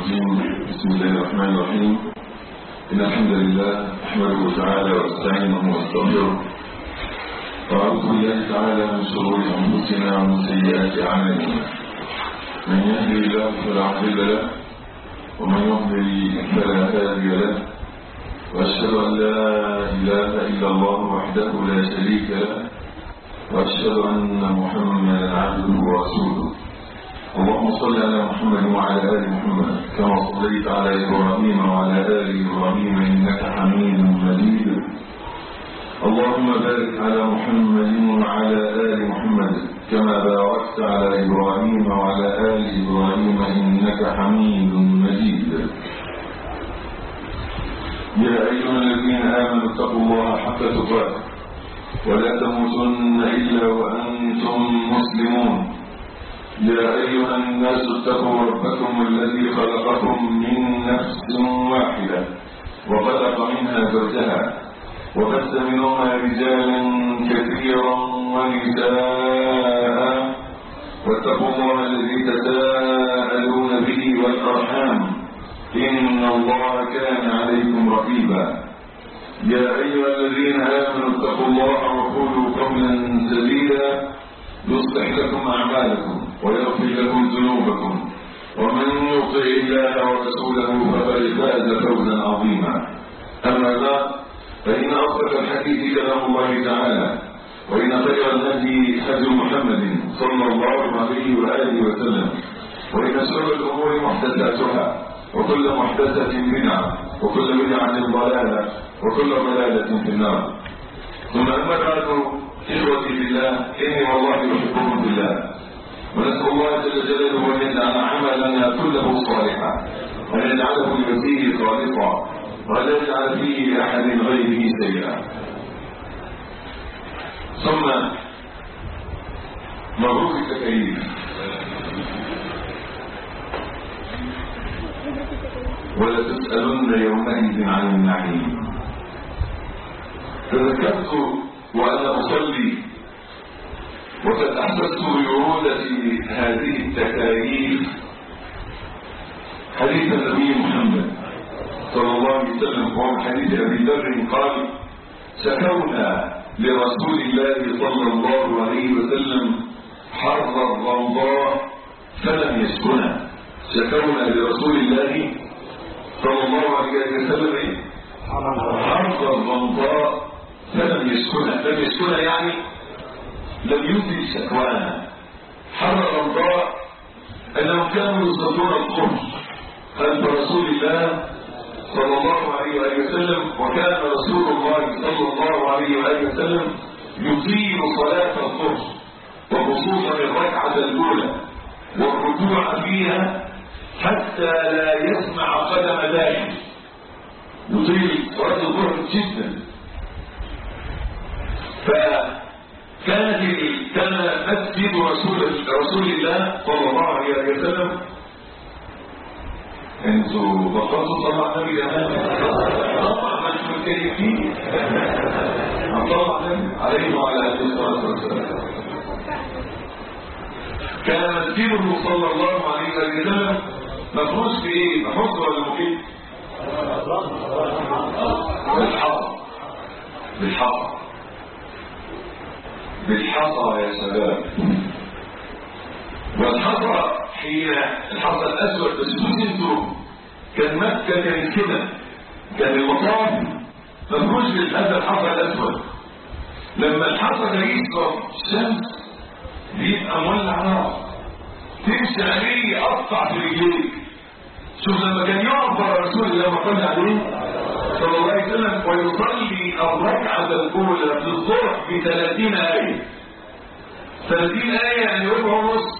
الرجيم بسم الله الرحمن الرحيم إن الحمد لله نحمده تعالى ونستعينه ونستغفره وأعوذ بالله تعالى من شرور أنفسنا ومن سيئات أعمالنا من يهدي الله فلا مضل له ومن يضلل فلا هادي له وأشهد أن لا إله إلا الله وحده لا شريك له وأشهد أن محمدا عبده ورسوله اللهم صل على محمد وعلى آل محمد كما صليت على إبراهيم وعلى آل إبراهيم إنك حميد مجيد اللهم بارك على محمد وعلى آل محمد كما باركت على إبراهيم وعلى آل إبراهيم إنك حميد مجيد يا أيها الذين آمنوا اتقوا الله حق تقاته ولا تموتن إلا وأنتم مسلمون يا أيها الناس اتقوا ربكم الذي خلقكم من نفس واحدة وخلق منها زوجها وبث منهما رجالا كثيرا ونساء واتقوا الله الذي تساءلون به والأرحام إن الله كان عليكم رقيبا يا أيها الذين آمنوا اتقوا الله وقولوا قولا سديدا يصلح لكم أعمالكم ويغفر لكم ذنوبكم ومن يطع الله ورسوله فقد فاز فوزا عظيما أما بعد فإن أصدق الحديث كلام الله تعالى وإن خير الهدي هدي محمد صلى الله عليه وآله وسلم وإن شر الأمور محدثاتها وكل محدثة بدعة وكل بدعة ضلالة وكل ضلالة في النار ثم أما بعد إخوتي بالله إني والله أحبكم بالله ونسأل الله جل جلاله أن يجعل عملنا كله صالحا وأن يجعله لوجهه خالصا ولا يجعل فيه لأحد غيره سيئا ثم مبروك التكاليف ولا تسألن يومئذ عن النعيم تذكرت وأنا أصلي وقد أحسست بورودة هذه التكاليف حديث النبي محمد صلى الله عليه وسلم وهو حديث أبي ذر قال شكونا لرسول الله صلى الله عليه وسلم حر الرمضاء فلم يسكنا شكونا لرسول الله صلى الله عليه وسلم حر الرمضاء فلم يسكنا لم يسكنا يعني لم يدرك شكوانا حر الرمضاء انهم كانوا يصلون الظهر خلف رسول الله صلى الله عليه واله وسلم وكان رسول الله صلى الله عليه واله وسلم يطيل صلاه الظهر وخصوصا الركعه الاولى والركوع فيها حتى لا يسمع قدم داعي يطيل صلاه الظهر جدا فكانت كان مسجد رسول رسول الله صلى الله عليه وسلم انتوا بطلتوا طبعا النبي طبعا مش متكلفين طبعا عليه وعلى اله الصلاه والسلام كان مسجده صلى الله عليه وسلم مفروش في ايه؟ محفوظ ولا مقيم؟ بالحصى بالحصى بالحصى يا شباب والحصى حين الحصى الاسود بس انتوا كان مكه كانت كده كان المطاف مفروش بهذا الحصى الاسود لما الحصى ده يصرف الشمس بيبقى مولع نار تمشي عليه يقطع في رجليك شوف لما كان يقف الرسول لما قال عليه صلى الله عليه وسلم ويصلي الركعة الأولى في الظهر ب 30 آية 30 آية يعني ربع ونص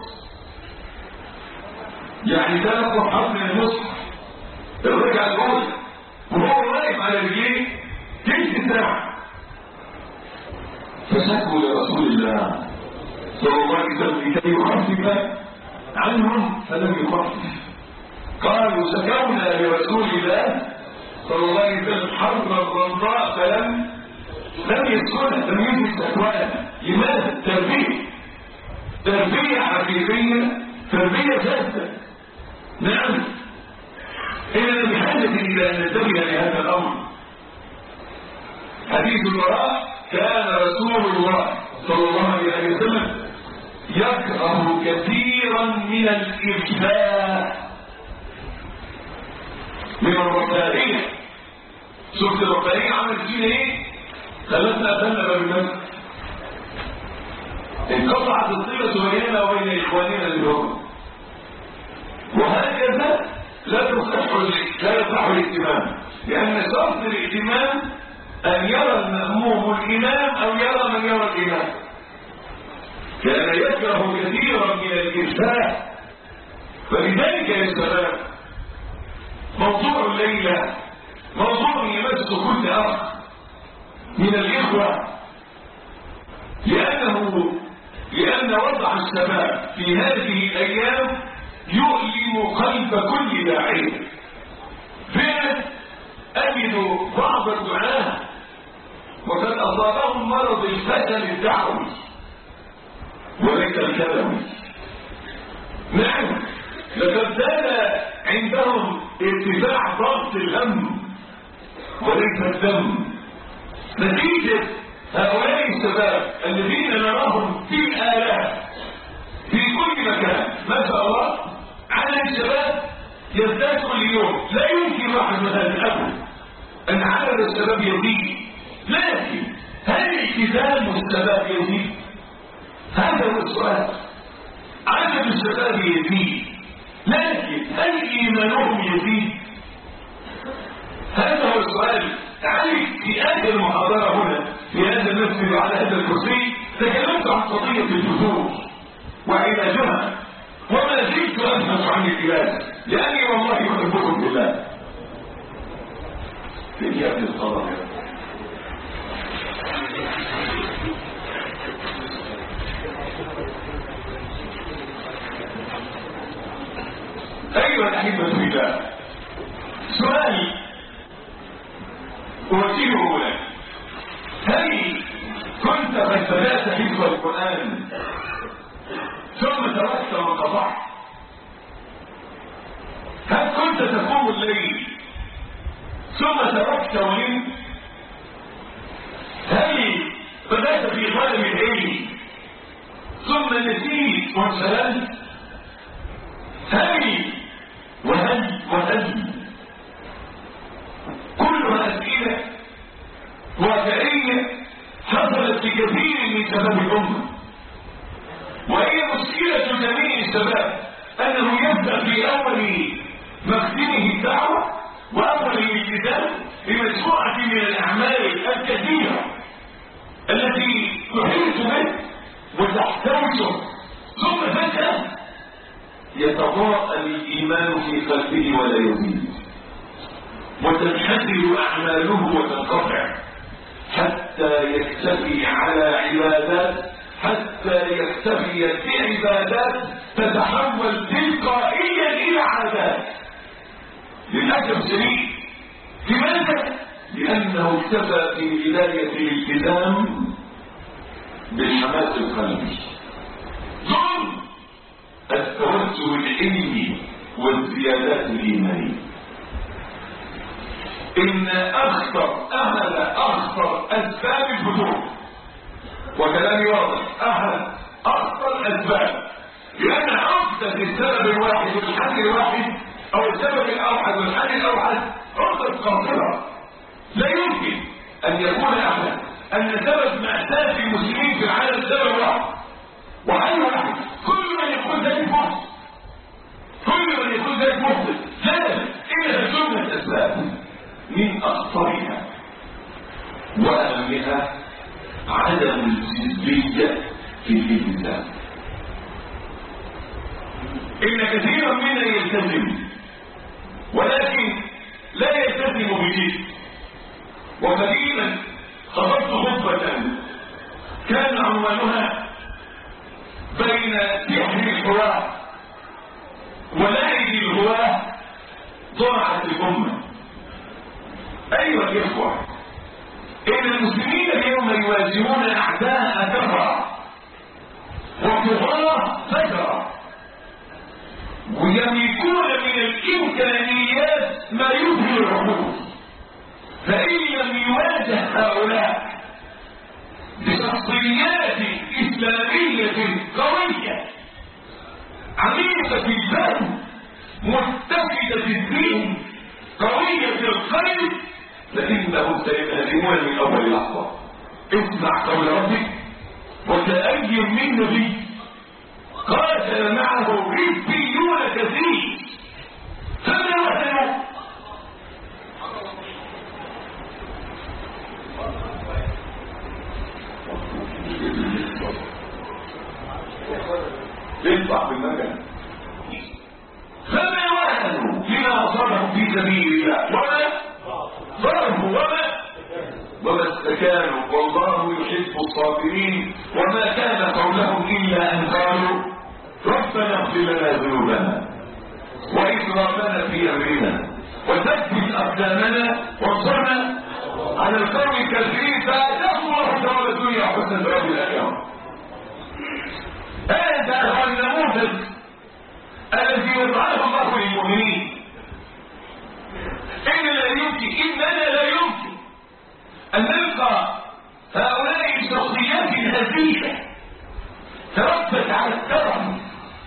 يعني ثلاث صفحات من المصحف الركعة الأولى وهو واقف على رجليه تلت ساعة فشكوا لرسول الله صلى الله عليه وسلم لكي يخفف عنهم فلم يخفف قالوا شكونا لرسول الله صلى الله عليه وسلم حرب الرمضاء فلم لم يسكنها لم يجد تكوانا لماذا؟ تربية تربية حقيقية تربية جادة نعم بحاجة إلى أن ننتبه لهذا الأمر حديث الوراء كان رسول الله صلى الله عليه وسلم يكره كثيرا من الإرشاء من الرفاهية شفت الرفاهية عملت فينا ايه؟ خلتنا قتلنا باب المسجد انقطعت الصلة بيننا وبين إخواننا اليوم وهكذا لا تصح لا يصح الاهتمام لأن شرط الاهتمام أن يرى المأموم الإمام أو يرى من يرى الإمام كان يكره كثيرا من الإرساء فلذلك يا شباب موضوع الليلة موضوع يمس كل أخ من الإخوة لأنه لأن وضع الشباب في هذه الأيام يؤلم قلب كل داعية فعلا أجد بعض الدعاة وقد أصابهم مرض الفشل الدعوي وليس الكلوي نعم لقد زاد عندهم ارتفاع ضغط الهم وليس الدم نتيجة هؤلاء الشباب الذين نراهم في الآلاف في كل مكان ما شاء الله على الشباب يزداد كل يوم لا يمكن واحد من هذا الأمر أن عدد الشباب يزيد لكن هل التزام الشباب يزيد؟ هذا هو السؤال عدد الشباب يزيد لكن هل إيمانهم يزيد؟ هذا هو السؤال تعالي في آخر المحاضرة هنا في هذا المسجد وعلى هذا الكرسي تكلمت عن قضية الجذور وعلاجها وما زلت أبحث عن العلاج لأني والله أحبكم بالله في يا ابن الصلاة أيها الأحبة في الله سؤالي أوجهه لك هل كنت قد بدأت حفظ القرآن ثم تركت وانقطعت هل كنت تقوم الليل ثم تركت ونمت هل بدأت في طلب العلم ثم نسيت وانسلمت هل وهل وهل كلها أسئلة واقعية حصلت في كثير من شباب الأمة وهي مشكلة جميع الشباب أنه يبدأ في أول مقدمه الدعوة وأول الالتزام بمجموعة من الأعمال الكثيرة التي تحيط به وتحتوجه ثم فجأة يتضاءل الإيمان في قلبه ولا يزيد وتنحدر أعماله وتنقطع حتى يكتفي على عبادات حتى يكتفي بعبادات تتحول تلقائيا إلى عادات للأسف الشديد لماذا؟ لأنه اكتفى في بداية الالتزام بالحماس القلبي ثم التوسل العلمي والزيادات الإيمانية إن أخطر أحد أخطر أسباب الفتور وكلامي واضح أحد أخطر الأسباب لأن عقدة السبب الواحد والحل الواحد أو السبب الأوحد والحل الأوحد عقدة قاصرة لا يمكن أن يكون أحد أن سبب مأساة المسلمين في العالم سبب واحد وحل واحد كل من يقول ذلك مخطئ كل من يقول ذلك مخطئ لا إنها جملة أسباب من أخطرها وأهمها عدم الجدية في الالتزام إن كثيرا منا يلتزم ولكن لا يلتزم بجد وقديما خطبت خطبة كان عنوانها بين سحر الحواه ولعب الهواه ضاعت الأمة أيها الإخوة إن المسلمين اليوم يواجهون أعداء كفرة وكفرة فجرة ويملكون من الإمكانيات ما يذهل أولي العقول فإن لم يواجه هؤلاء بشخصيات إسلامية قوية عميقة الفهم متفقة الدين قوية القلب فإنهم سينهزمون من أول لحظة اسمع قول ربك وكأي من نبي قاتل معه ربيون كثير فما وهنوا اطلع بالمكان فما وهنوا لما أصابهم في سبيل الله وما ضربوا وما وما استكانوا والله يحب الصابرين وما كان قولهم إلا أن قالوا ربنا اغفر لنا ذنوبنا وإسرافنا في أمرنا وثبت أقدامنا وانصرنا على القوم الكافرين فآتاهم الله ثواب الدنيا حسن ثواب الآخرة هذا هو النموذج الذي وضعه الله للمؤمنين إن لا يمكن إننا لا يمكن أن نلقى هؤلاء الشخصيات الهزيلة تربت على الكرم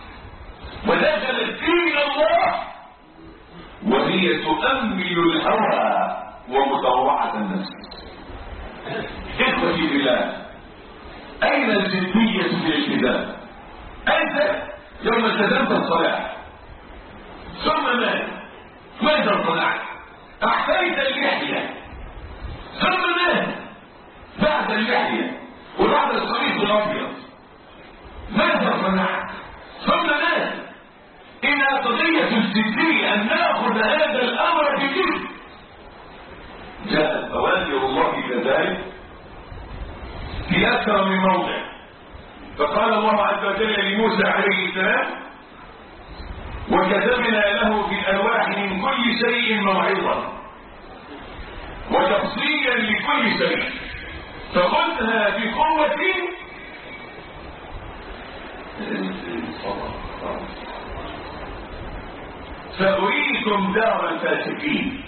ونزلت دين الله وهي تؤمل الهوى ومطوعة النفس إخوتي بالله أين الجدية في الالتزام؟ أنت يوم التزمت الصلاة ثم ماذا؟ ماذا صنعت؟ أحفيت اللحية ثم ماذا؟ بعد اللحية وبعد القميص الأبيض ماذا صنعت؟ ثم ماذا؟ إنها قضية جدية أن نأخذ هذا الأمر بجد جاءت أوامر الله كذلك في أكثر من موضع فقال الله عز وجل لموسى عليه السلام وكتبنا له في الألواح من كل شيء موعظة وتفصيلا لكل شيء فخذها بقوة سأريكم دار الفاسقين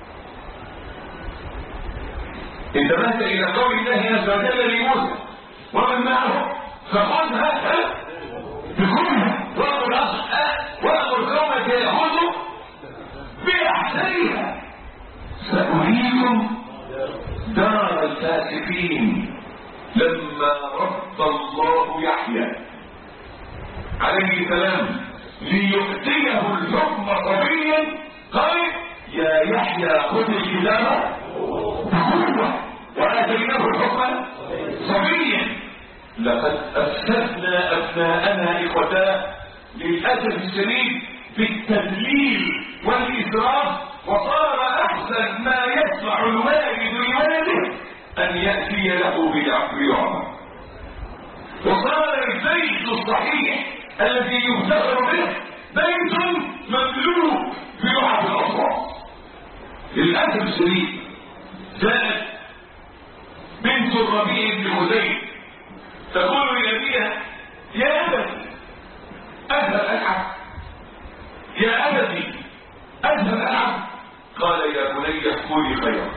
انتبهت إلى قول الله عز وجل لموسى ومن معه فخذها بكلها وأمر وأمر قومك يأخذوا بأحسنها سأريكم دار الفاسقين لما رد الله يحيى عليه السلام ليؤتيه الحكم صبيا قال يا يحيى خذ الكتاب بقوة وآتيناه الحكم صبيا لقد أفسدنا أبناءنا إخوتاه للأسف الشديد في التدليل والإسراف وصار أحسن ما يسمع الوالد لولده أن يأتي له بالعمر وصار البيت الصحيح الذي يفتخر به بيت مملوك بلعب الأصوات للأسف الشديد جاءت بنت الربيع بن حذيف تقول لأبيها يا أبتي أذهب ألعب يا أبتي أذهب ألعب قال يا بني قولي خيرا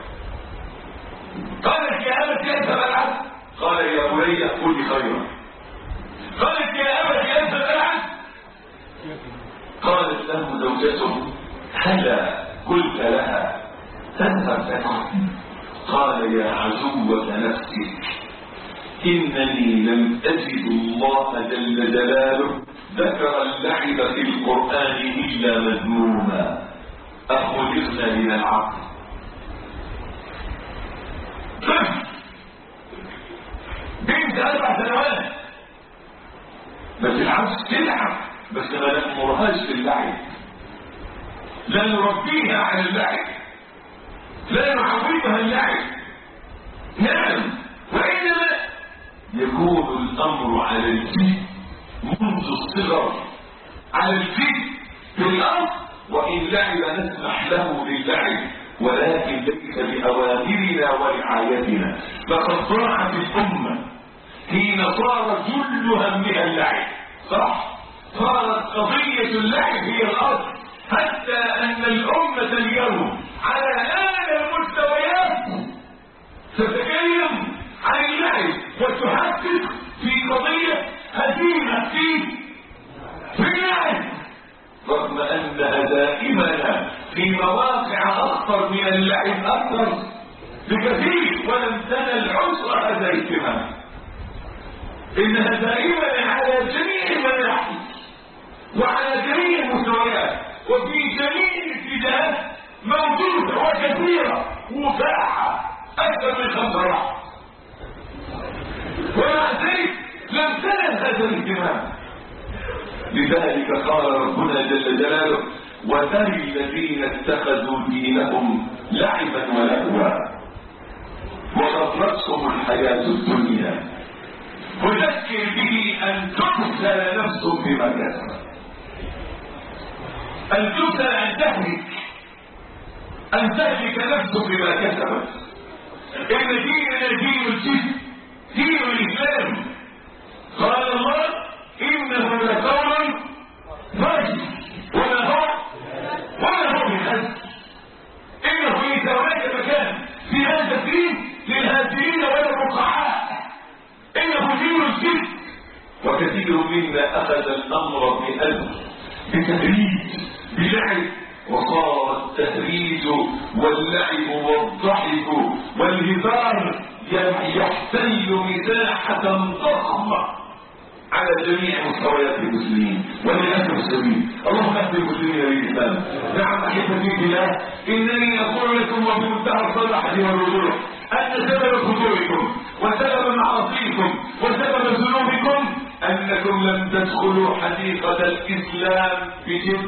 قالت يا أبتي أذهب ألعب قال يا بني قولي خيرا قالت يا أبتي أذهب ألعب قالت له زوجته هلا قلت لها تذهب تلعب قال يا عزوة نفسك إنني لم أجد الله جل جلاله ذكر اللعب في القرآن إلا مذموما أخلقنا من العقل بنت أربع سنوات بس العكس تلعب بس ما نأمرهاش باللعب لا نربيها على اللعب لا نعودها اللعب نعم وإنما يكون الأمر على الجد منذ الصغر على الجد في الأرض وإن لعب نسمح له للعب ولكن ليس بأوامرنا ورعايتنا لقد ضاعت الأمة حين صار كل همها اللعب صح صارت قضية اللعب هي الأرض حتى أن الأمة اليوم على اعلى المستويات تتكلم عن اللعب وتحقق في قضيه هزيمه في في اللعب رغم انها دائما في مواقع اخطر من اللعب اكثر بكثير ولم تنل عسر هذا الاهتمام انها دائما على جميع المناحي وعلى جميع المستويات وفي جميع الاتجاهات موجوده وكثيره مباحه اكثر من خمس راحات ومع ذلك لم تنل هذا الاهتمام لذلك قال ربنا جل جلاله وذر الذين اتخذوا دينهم لعبا ولهوا وغرتهم الحياة الدنيا وذكر به أن تبسل نفس بما كسبت أن تبسل أن تهلك أن تهلك نفس بما كسبت إن ديننا دين الجسم دين الإسلام قال الله إنه لقول فجر وما هو وما هو بحزن إنه ليس هناك مكان في هذا الدين للهازلين ولا الرقعاء إنه دين الجد وكثير منا أخذ الأمر بقلب بتدريج بلعب وصار التهريج واللعب والضحك والهزار يحتل مساحة ضخمة على جميع مستويات المسلمين وللاسف الشديد اللهم اهد المسلمين للاسلام نعم احبتي في الله انني اقول لكم وبمنتهى الصراحه والوضوح ان سبب خطوركم وسبب معاصيكم وسبب ذنوبكم انكم لم تدخلوا حديقه الاسلام بجد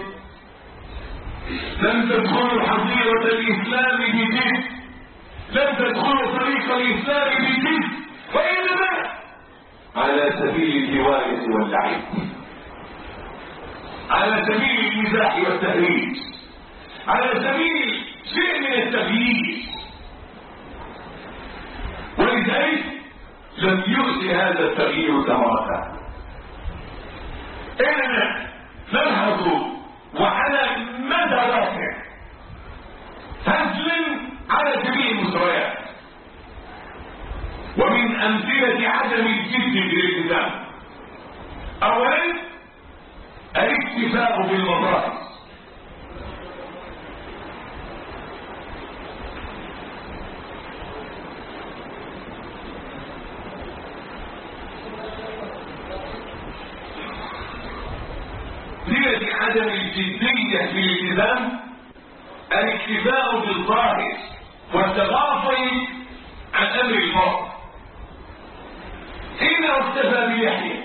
لم تدخلوا حظيره الاسلام بجد لم تدخلوا طريق الاسلام بجد وانما على سبيل الهواية واللعب على سبيل المزاح والتهريج على سبيل شيء من التغيير ولذلك لم يؤتي هذا التغيير ثمرته إننا نلحظ وعلى مدى واسع هزل على جميع المستويات ومن أمثلة عدم الجد في الالتزام أولا الاكتفاء بالمظاهر صلة عدم الجدية في الالتزام الاكتفاء بالظاهر والتغافل عن امر الباطن حين اكتفى بلحيه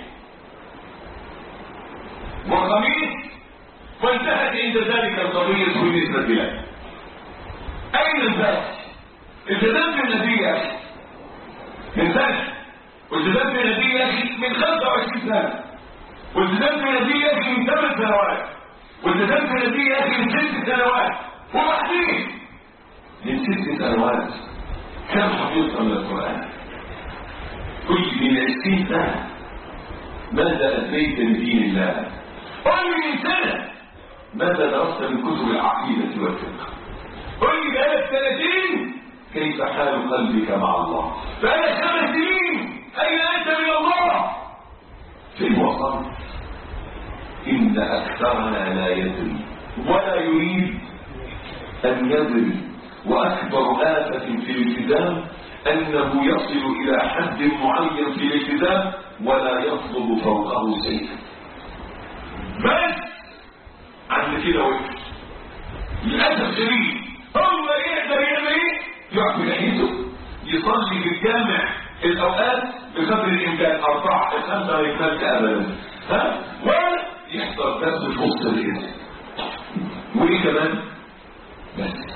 وقميص وانتهت عند ذلك القضيه بالنسبه له اين الباس التزمت النبي يا اخي من سنه والتزمت النبي يا اخي من 25 سنه والتزمت النبي يا اخي من 8 سنوات والتزمت النبي يا اخي من 6 سنوات وبعدين من 6 سنوات كم حفظت من القران كل من عشرين سنة ماذا أتيت لدين الله قل لي من سنة ماذا درست من كتب العقيدة والفقه قل لي بقالك سنتين كيف حال قلبك مع الله بقالك خمس سنين أين أنت من الله فين وصلت إن أكثرنا لا يدري ولا يريد أن يدري وأكبر آفة في الالتزام أنه يصل إلى حد معين في الالتزام ولا يطلب فوقه شيئا بس عند كده وقف للأسف شديد هو يقدر يعمل ايه؟ يقعد في لحيته يصلي في الجامع الأوقات بقدر الإمكان أربعة الخمسة ما يكملش أبدا ها؟ ويحضر درس في وسط الإنسان وإيه كمان؟ بس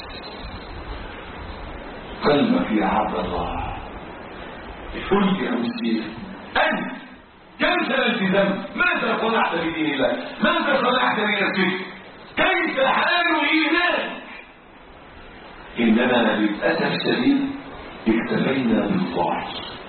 قلبك يا عبد الله قل لي أمسيه أنت كيف الالتزام ماذا صنعت بدين الله ماذا صنعت لنفسك كيف حال ايمانك اننا للاسف الشديد اكتفينا بالظاهر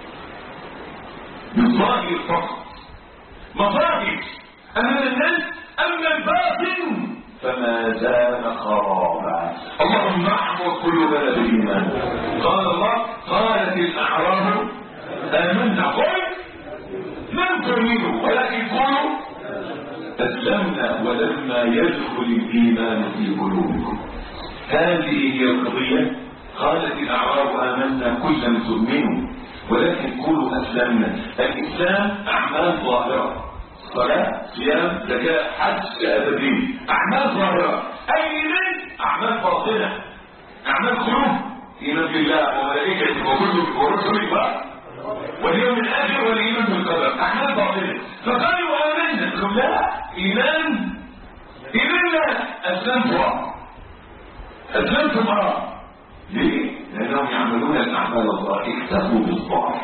بالظاهر فقط مظاهر امام الناس اما الباطن فما زال خرابا اللهم اعمر قلوبنا بالايمان قال الله قالت الاعراب امنا قل لم تؤمنوا ولكن قولوا اسلمنا ولما يدخل الايمان في قلوبكم هذه هي القضيه قالت الاعراب امنا كل لم تؤمنوا ولكن قولوا اسلمنا الاسلام اعمال ظاهره صلاة صيام زكاة حج شهادة دين أعمال ظاهرة أيضا أعمال باطنة أعمال قلوب إيمان بالله وملائكته وكتبه ورسله بقى واليوم الآخر والإيمان بالقدر أعمال باطنة فقالوا آمنا قالوا لا إيمان إيمان لا أسلمت ورا أسلمت ورا ليه؟ لأنهم يعملون الأعمال الظاهرة اكتفوا بالظاهر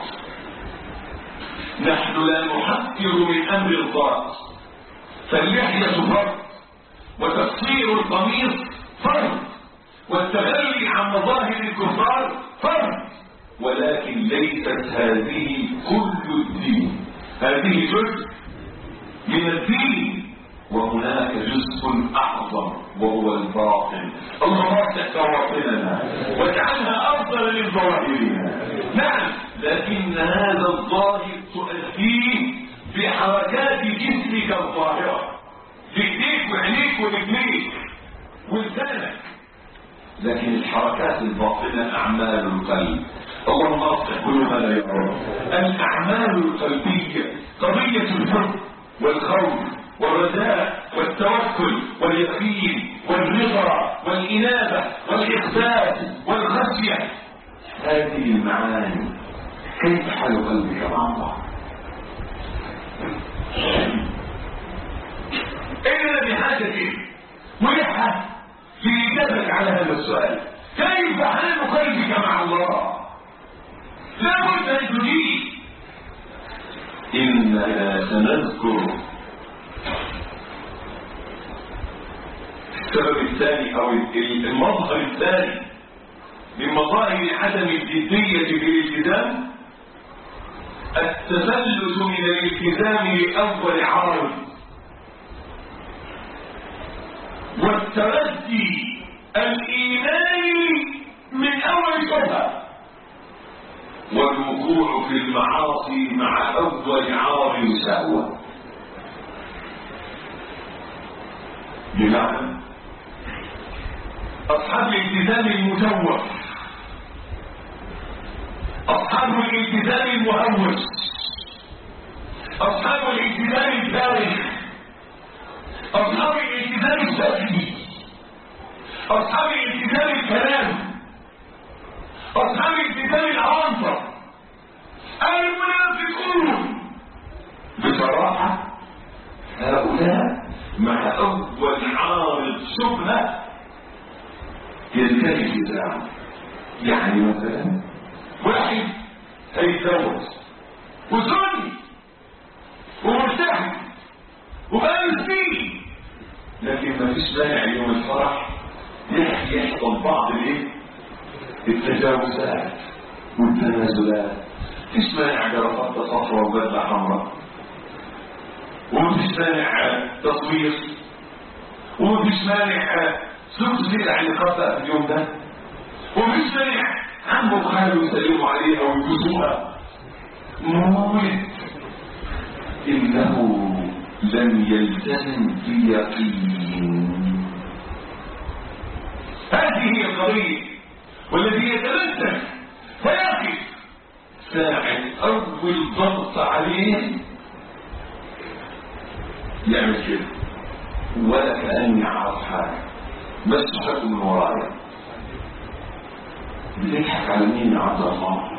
نحن لا نحقر من امر الذات فاللحية فرض وتقصير القميص فرض والتخلي عن مظاهر الكفار فرض ولكن ليست هذه كل الدين هذه جزء من الدين وهناك جزء اعظم وهو الباطن اللهم اصلح بواطننا واجعلها افضل من ظواهرنا نعم لكن هذا الظاهر تؤديه بحركات جسمك الظاهره في ايديك وعينيك ورجليك ولسانك لكن الحركات الباطنه اعمال القلب اللهم اصلح قلوبنا يا رب الاعمال القلبيه قضيه الحب والخوف والرجاء والتوكل واليقين والرضا والإنابة والإخبات والخشية هذه المعاني كيف حال قلبك مع الله إننا بحاجة ملحة في إجابتك على هذا السؤال كيف حال قلبك مع الله لا بد أن تجيب إننا سنذكر السبب الثاني او المظهر الثاني من مظاهر عدم الجدية في الالتزام التفلت من الالتزام لأول عارض والتردي الإيماني من أول شبهة والوقوع في المعاصي مع أول عارض سهوة بمعنى أصحاب الالتزام المتوف أصحاب الالتزام المهوس أصحاب الالتزام الفارغ أصحاب الالتزام السفلي أصحاب الالتزام الكلام أصحاب الالتزام الأعنصر المنافقون بصراحة هؤلاء مع أول عارض شبهة ينتهي الكتاب يعني مثلا واحد هيتزوج وسني ومرتاح وبقى مسكين لكن ما فيش مانع يوم الفرح يحصل بعض الايه التجاوزات والتنازلات فيش مانع جرافات صفراء وبدله حمراء ومفيش مانع تصوير ومفيش مانع سوق زيد علاقاتها في اليوم ده ومفيش مانع عمه وخاله يسلموا عليها ويجوزوها مولد انه لم يلتزم بيقين هذه هي القضيه والذي يتمسك فيقف ساعة أول ضغط عليه يعمل كده ولا كأني عارف حاجة بس حكم من ورايا بتضحك على مين يا عبد الله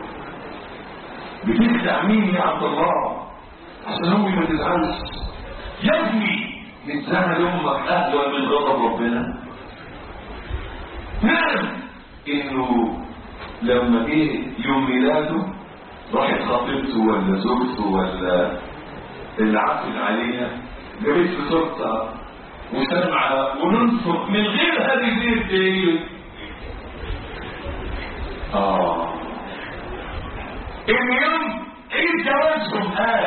بتخدع مين يا عبد الله عشان امي ما تزعلش يا ابني من زعل امك اهون من غضب ربنا نعم انه لما جه يوم ميلاده راحت خطيبته ولا زوجته ولا اللي عقل عليها جابت له تورته وسمعة وننفق من غير هذه الدليل اه اليوم عيد جوازهم قال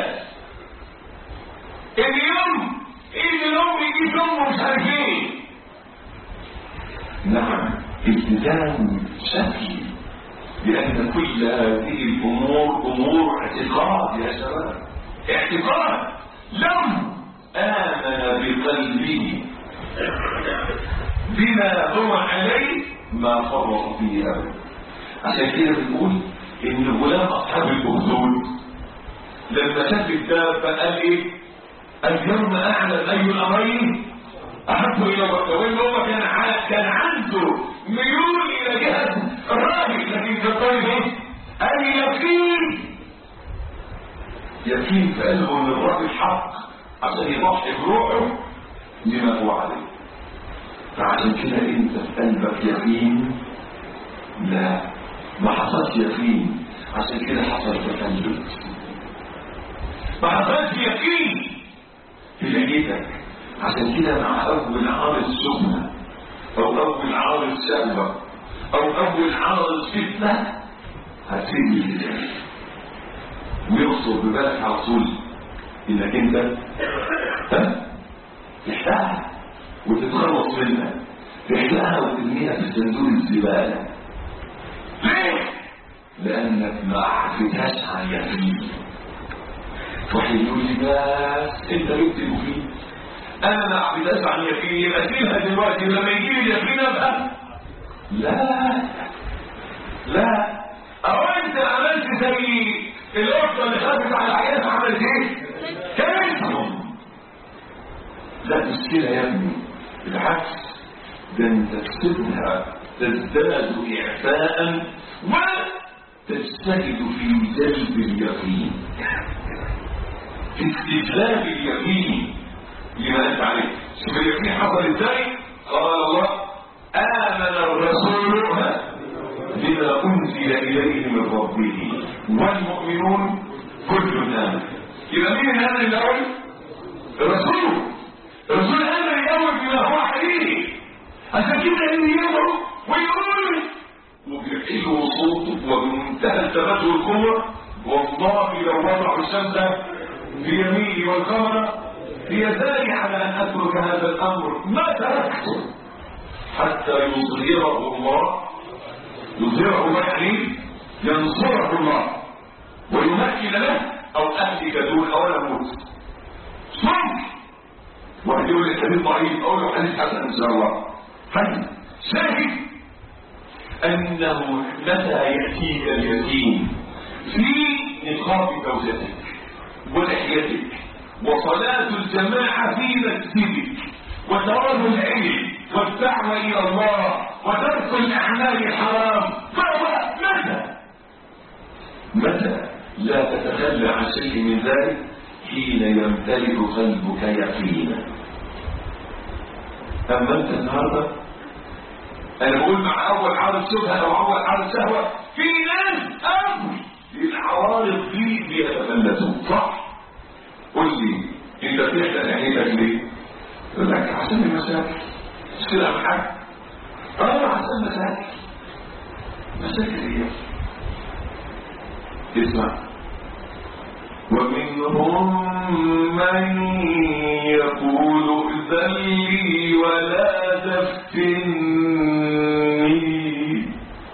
اليوم عيد الام يجيب امه مش عارف ايه نعم التزام شكلي لأن كل هذه الأمور أمور اعتقاد يا شباب اعتقاد لم آمن بقلبه بما هو عليه ما فرط فيه أبدا عشان كده بنقول إن غلام أصحاب الأخدود لما شاف الدابة قال إيه؟ اليوم أعلم أي الأمرين أحب إلى وإن هو كان كان عنده ميول إلى جهة الراجل لكن في الطريق إيه؟ اليقين يقين في قلبه إن الراجل حق عشان يضحي بروحه لما هو عليه فعشان كده أنت في قلبك يقين لا ما حصلش يقين عشان كده حصل تكلم ما حصلش يقين في لقيتك عشان كده مع اول عارض سخنة او اول عارض شهوة او اول عارض فتنة هتسيب الكتاب ويخطر ببالك على طول انك انت تحتاجها وتتخلص منها تحتاجها وترميها في صندوق الزبالة ليه؟ لانك ما عرفتهاش عن يقين واحد يقول لي بس انت جبت المفيد انا ما عبداش عن يقين يبقى سيبها دلوقتي لما يجي لي اليقين ابقى لا لا او انت عملت زي القطه اللي خافت على العيال عملت ايه؟ كلمتهم لا مش كده يا ابني بالعكس ده انت تسيبها تزداد اعفاء وتجتهد في جلب اليقين في استجلاب اليقين لما انت عليه شوف اليقين حصل ازاي قال الله امن الرسول بما انزل اليه من ربه والمؤمنون كل امن يبقى مين الامن الاول الرسول الرسول امن الاول بما هو عليه عشان كده اللي يدعو ويقول وبيحيلوا صوته وبمنتهى الثبات والقوه والله لو وضعوا الشمس بيميني والقمر بيداري على أن أترك هذا الأمر ما تركته حتى يظهره الله يظهره الله يعني ينصره الله ويمكن له أو أهلك دون أو أموت ممكن واحد يقول لي حديث ضعيف أو له حديث حسن إن شاء الله حديث شاهد أنه متى يأتيك اليقين في نقاط زوجتك ولحيتك وصلاة الجماعة في مسجدك وتوازن العلم والدعوة إلى الله وترك الأعمال الحرام متى؟ متى لا تتخلى عن شيء من ذلك حين يمتلئ قلبك يقينا أما أنت النهارده أنا بقول مع أول عارض شبهة أو أول عارض شهوة في ناس أمر العوارض دي بيتفلتوا صح؟ قول لي انت بتحرق عينيك ليه؟ يقول لك عشان المشاكل مش كده يا حاج؟ اه عشان مشاكل مشاكل ايه؟ اسمع ومنهم من يقول ائذن لي ولا تفتني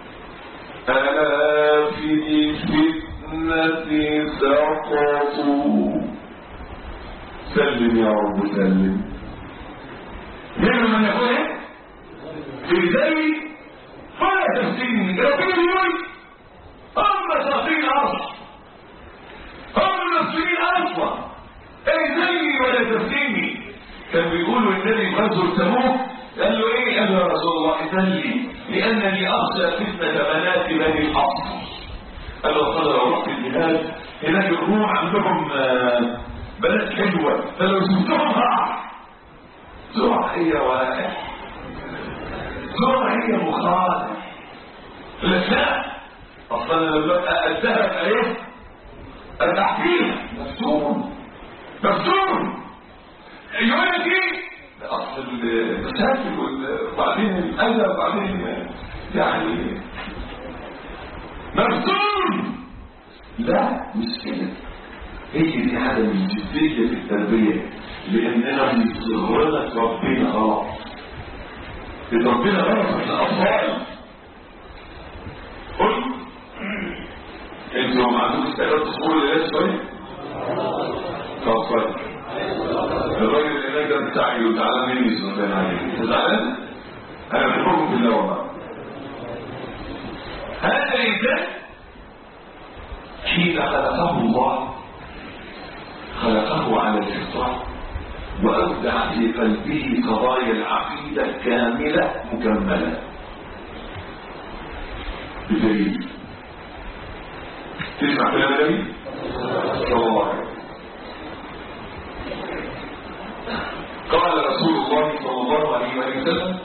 ألا في الفتنة سقطوا سلم يا رب سلم منهم من يقول ايه في زي فلا تفتني ربنا يقول هم شاطرين الارض هم المسلمين اصلا ايه زي ولا تفتني كان بيقولوا النبي في غزوه تبوك قال له ايه قال له يا رسول الله اذن لي لانني اخشى فتنه بنات بني الاصل قال له قال لو رحت الجهاد هناك الروم عندهم آه بلد حلوة فلو شفتهم ها زرعية واقع زرعية مخالف لا اصلا لما الذهب ايه ارجع فيها مفتون مفتون يقول لك ايه اصل المشاكل وبعدين الاذى وبعدين يعني مفتون لا مش كده هي دي عدم الجدية في التربية لأننا بنصغرنا ربنا غلط ربنا غلط في الأطفال تقدر تصبر لله شويه طب طيب الراجل اللي هناك ده بتاعي وتعالى مني سلطان عليك انت زعلان؟ انا بحبكم في الله والله هذا الانسان حين خلقه الله خلقه على الفطره وأودع في قلبه قضايا العقيدة كاملة مكملة بدليل تسمع كلام النبي صلى الله عليه وسلم قال رسول الله صلى الله عليه وسلم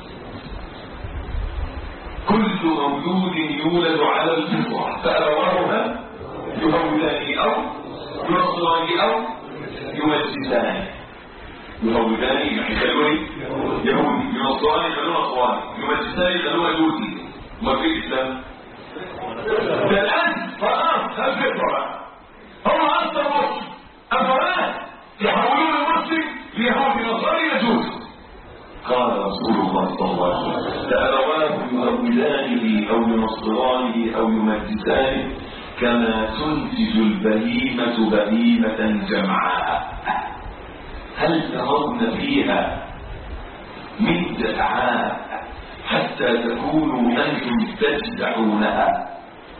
كل مولود يولد على الفطرة فأبواه يهودان أو ينصران أو يمجسان يهودان يعني يخلوه يهودي ينصران يخلوه نصراني يمجسان يخلوه يهودي ما في الإسلام ده الآن خلاص الفطرة هم أصلا مسلم أفراد يحولون المسلم ليهودي نصراني يجوز قال رسول الله صلى الله عليه وسلم لأبواه يهودانه أو ينصرانه أو يمجسانه كما تنتج البهيمة بهيمة جمعاء هل ترون فيها من جزعاء حتى تكونوا أنتم تجزعونها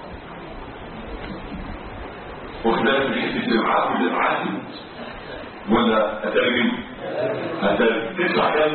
وكذلك في حته الجمعات والجمعات ولا أترجم أترجم تسعة كم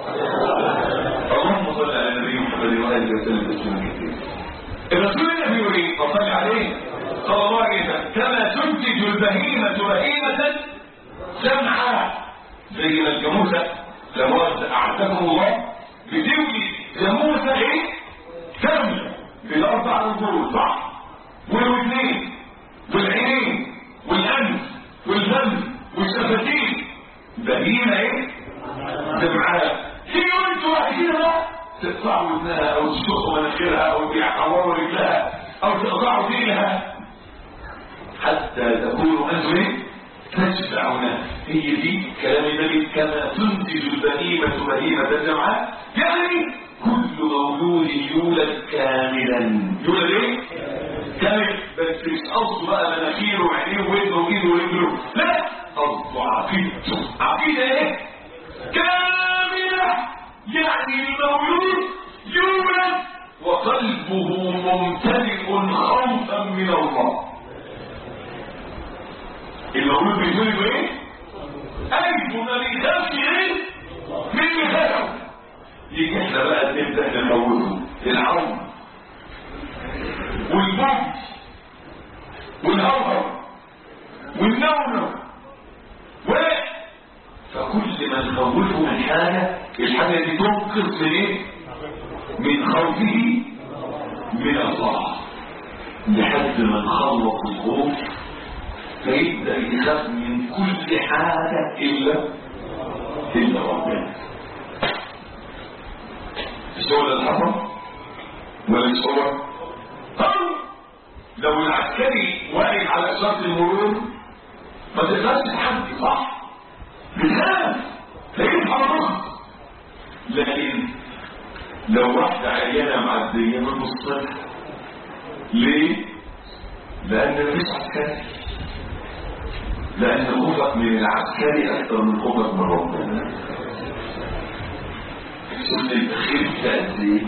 اللهم صل على النبي محمد وآله وسلم تسليما كثيرا الرسول النبي يريد وصلي عليه صلى الله عليه وسلم كما تنتج البهيمة بهيمة سمعاء زي ما الجاموسة لما أعزكم الله بتولي جاموسة ايه؟ كاملة بالأربع نظور صح والودنين والعينين والأنف والفم والشفتين بهيمة ايه؟ سمعاء في وانتوا واحدينها تقطعوا ودنها او تشقوا مناخيرها او بيعوروا رجلها او تقطعوا دينها حتى تكونوا انتم ايه؟ تشبعون هي دي كلام النبي كما تنتج البهيمة بهيمة جمعاء يعني كل مولود يولد كاملا يولد ايه؟ كامل بس مش قصده بقى مناخيره وعينيه وودنه وايده ورجله لا قصده عقيدته عقيدة ايه؟ كاملة يعني المولود يولد وقلبه ممتلئ خوفا من الله المولود بيتولد ايه قلبه ما بيخافش ايه من مثاله يجي احنا بقى نبدا نموته العون والبوج والهوهو والنونو و فكل ما نخوفه من حاجه الحاجه دي تنقذ من ايه من خوفه من الله لحد ما نخلص الخوف فيبدأ يخاف من كل حاجة إلا إلا ربنا مش هو اللي حصل ولا مش هو أو لو العسكري واقف على إشارة المرور ما تقدرش تحدي صح بتخاف لكن حرام لكن لو واحدة عيانة معدية ما تبصلها ليه؟ لأن مفيش عسكري لأن خوفك من العسكري أكثر من خوفك من ربنا شفت التخيل قد ايه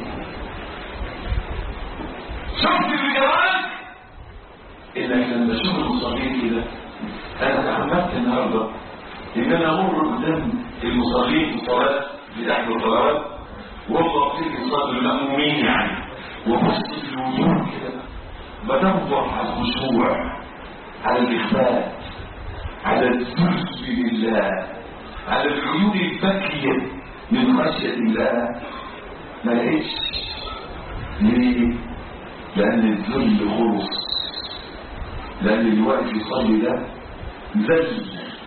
شفت الجمال انك لما تشوف المصلين كده انا تعمدت النهارده ان انا امر قدام المصلين في الصلاه بتحت الصلوات وهم واقفين يصلوا المأمومين يعني وبص في الوجوه كده بدور على الخشوع على الاخفاء على الذل لله على العيون الباكية من خشية الله ما لقيتش ليه؟ لأن الذل غرص لأن اللي واقف يصلي ده ذل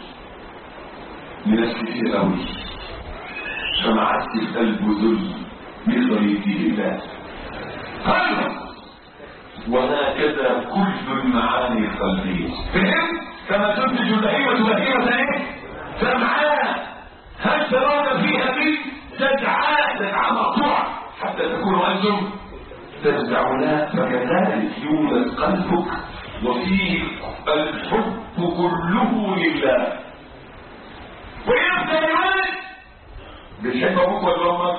لناس كتير قوي فما عادش القلب ذل يقدر يديه الله خلص وهكذا كل المعاني القلبية فهمت؟ كما تنتج البهيمة بهيمة ايه؟ سمعاء هل ترون فيها من تدعاء تدعاء مقطوعة حتى تكونوا أنتم تدعونها فكذلك يولد قلبك وفيه الحب كله لله ويبدأ الولد بتحب ابوك ولا امك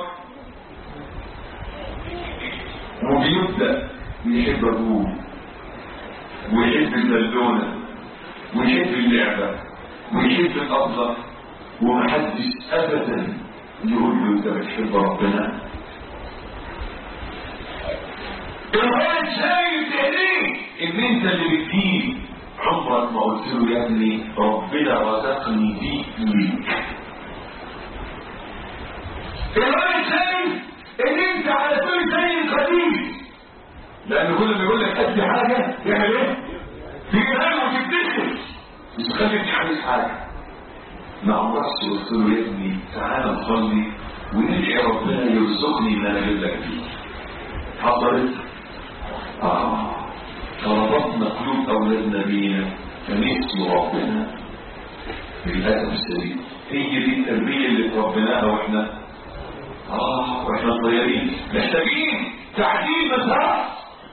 وبيبدأ يحب ابوه ويحب البلدونة ويحب اللعبة ويحب الأفضل ومحدش أبدا يقول له أنت بتحب ربنا الولد شايف عينيه ان انت اللي بتجيب عمرك ما قلت له يا ابني ربنا رزقني دي ليك الولد شايف ان انت على كل شيء قدير لان كل ما يقول لك ادي حاجه يعمل ايه؟ تيجي هنا وتفتكر مش خليك عايز حاجه ما عمركش قلت له يا ابني تعالى نصلي وندعي ربنا يرزقني ما انا لك فيه حصلت آه فربطنا قلوب أولادنا بينا فنسوا ربنا للأسف الشديد هي دي التربية اللي تربيناها واحنا آه واحنا صغيرين محتاجين تعديل مسار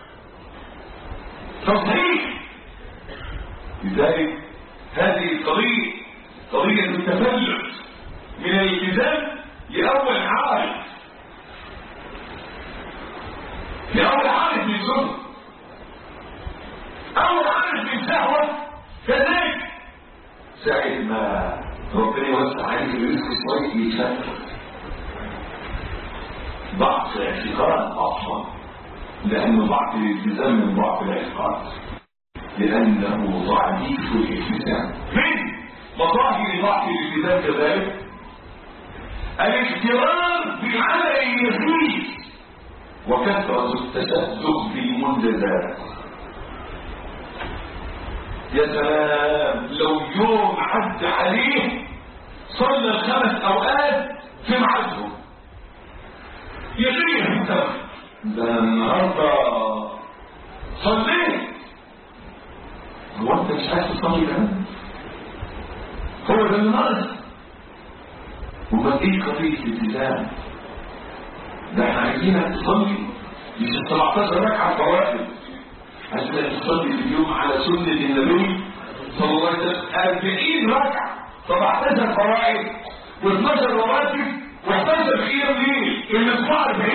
تصحيح لذلك هذه القضية قضية التفلت من الالتزام لأول عارف لأول عارف من سنة أول عارف من سهوة كذلك ساعة ما ربنا يوسع عليك الرزق شوية يتفتت ضعف اعتقاد أصلا لأنه ضعف الالتزام من ضعف الاعتقاد لأنه ضعيف الالتزام من مظاهر ضعف الالتزام كذلك الاغترار بالعمل اليسير وكثرة التشدد بالمنجزات يا سلام لو يوم عد عليه صلى الخمس اوقات في ميعادهم يغير انت ده النهارده صليت هو انت مش عايز تصلي كمان هو ده النهارده وبقيت قضيه الالتزام ده احنا عايزينك تصلي مش ال 17 ركعه فوائد عايزينك تصلي في اليوم على سنه النبي صلى الله عليه وسلم 40 ركعه 17 فوائد و12 رواتب و11 قيام ليل المجموع 40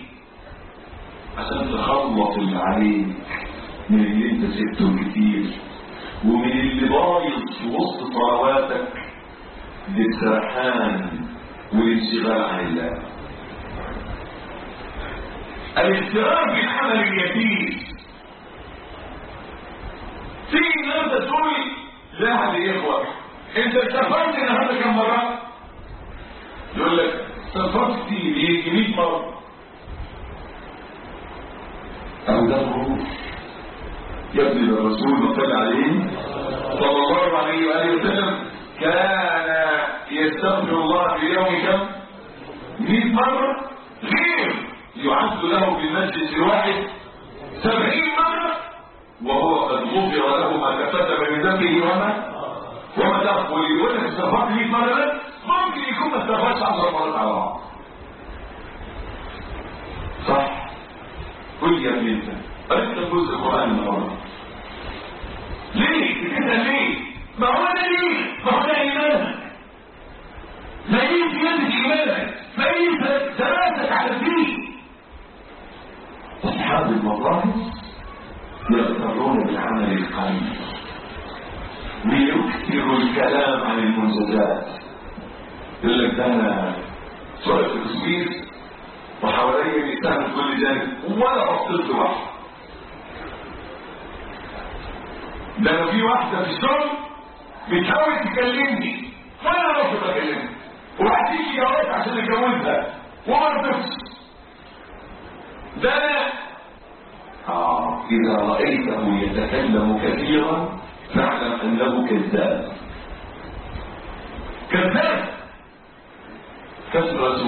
عشان تخلص اللي عليك من اللي انت سبته كتير ومن اللي بايظ في وسط صلواتك للسرحان والانشغال عن الله الاغترار بالعمل اليتيم في النهارده تقول لا يا اخوه انت سافرت النهارده كم مره يقول لك سافرت كتير يجي 100 مره او ده الروح يا ابني الرسول ما صلى عليه صلى الله عليه واله وسلم كان يستغفر الله في اليوم كم 100 مره غير يعد له في المسجد الواحد سبعين مرة وهو قد غفر له ما تقدم من ذنبه وما وما ترك واللي يقول لك استغفرت 100 مرة ده ممكن يكون ما استغفرش 10 مرات على بعض صح قل يا ابني انت قريت جزء القرآن النهارده ليه؟ كده ليه؟ ما هو ده ليه؟ ما هو ده ايمانك ما هي زيادة ايمانك ما هي ثباتك على الدين أصحاب المظاهر يغترون بالعمل القليل ويكثروا الكلام عن المنجزات يقول لك ده انا سؤال في التصوير وحواليا نساء من كل جانب ولا بصيت واحد ده انا في واحده في الشغل بتحاول تكلمني وانا رافض اكلمها وهتيجي يا ريت عشان اتجوزها وما رضيتش ده انا آه إذا رأيته يتكلم كثيرا فاعلم أنه كذاب كذاب كثرة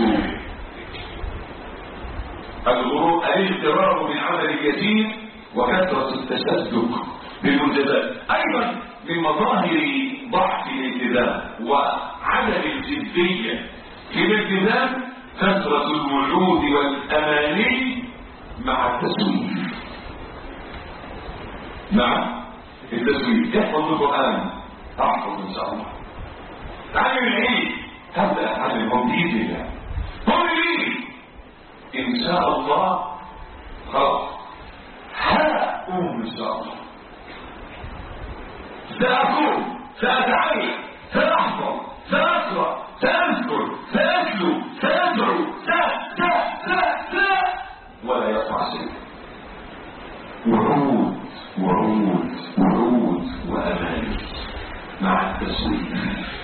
الغرور الاغترار بالعمل اليتيم وكثرة التشدد بالمنجزات أيضا من مظاهر ضعف الالتزام وعدم الجدية في الالتزام كثرة الوعود والأماني مع التسويف مع التسويق يحفظ القرآن أحفظ إن شاء الله تعلم العيد هبدأ أتعلم بإذن الله قل لي إن شاء الله خلاص هقوم إن شاء الله سأقوم سأتعلم سأحفظ سأقرأ سأذكر سأتلو سأدعو سأ سأ سأ سأ ولا يصنع شيء وعود وعود وعود وأماني مع التسويق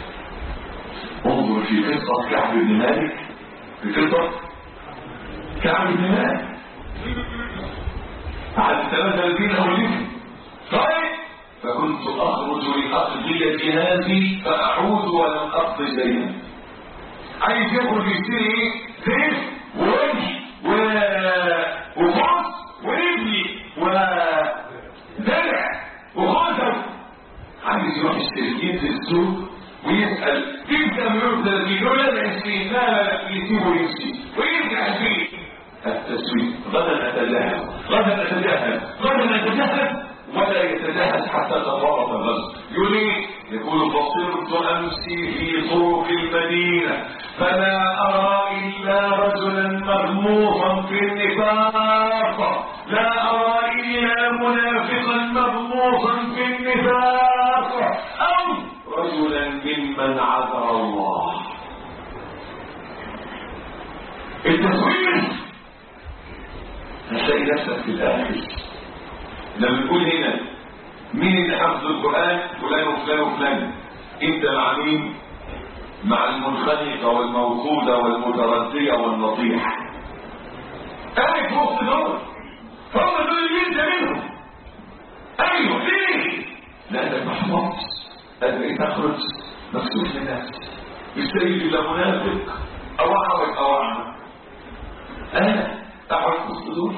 انظر في قصة كعب بن مالك في قصة كعب بن مالك على الثلاثة الذين أولهم طيب فكنت أخرج لأقضية هذه فأعود ولم أقضي شيئا عايز يخرج يشتري زيت ووجه و... وخص ورجلي ودرع وخاتم عايز يروح يشتري ينزل السوق ويسأل كيف مليون 30 يقول لا 20 لا لا لا يسيبه ويمشي ويرجع البيت التسويق غدا أتجاهل غدا أتجاهل غدا أتجاهل ولا يتجهز حتى تفرط الغزو يقول ايه يقول بصرت امسي في طرق المدينه فلا ارى الا رجلا مغموصا في النفاق لا ارى الا منافقا مغموصا في النفاق او رجلا ممن عذر الله التسويق هتلاقي نفسك في الاخر لما نقول هنا مين اللي حفظ القرآن فلان وفلان وفلان انت مع مين مع المنخنقة والموقودة والمتردية والنطيحة قاعد في وسط دول هم دول اللي انت منهم ايوه ليه لانك ما حفظتش قادر تخرج مكسوف من نفسك بالسيد لا منافق او اعرج او اعمى انا اقعد في وسط دول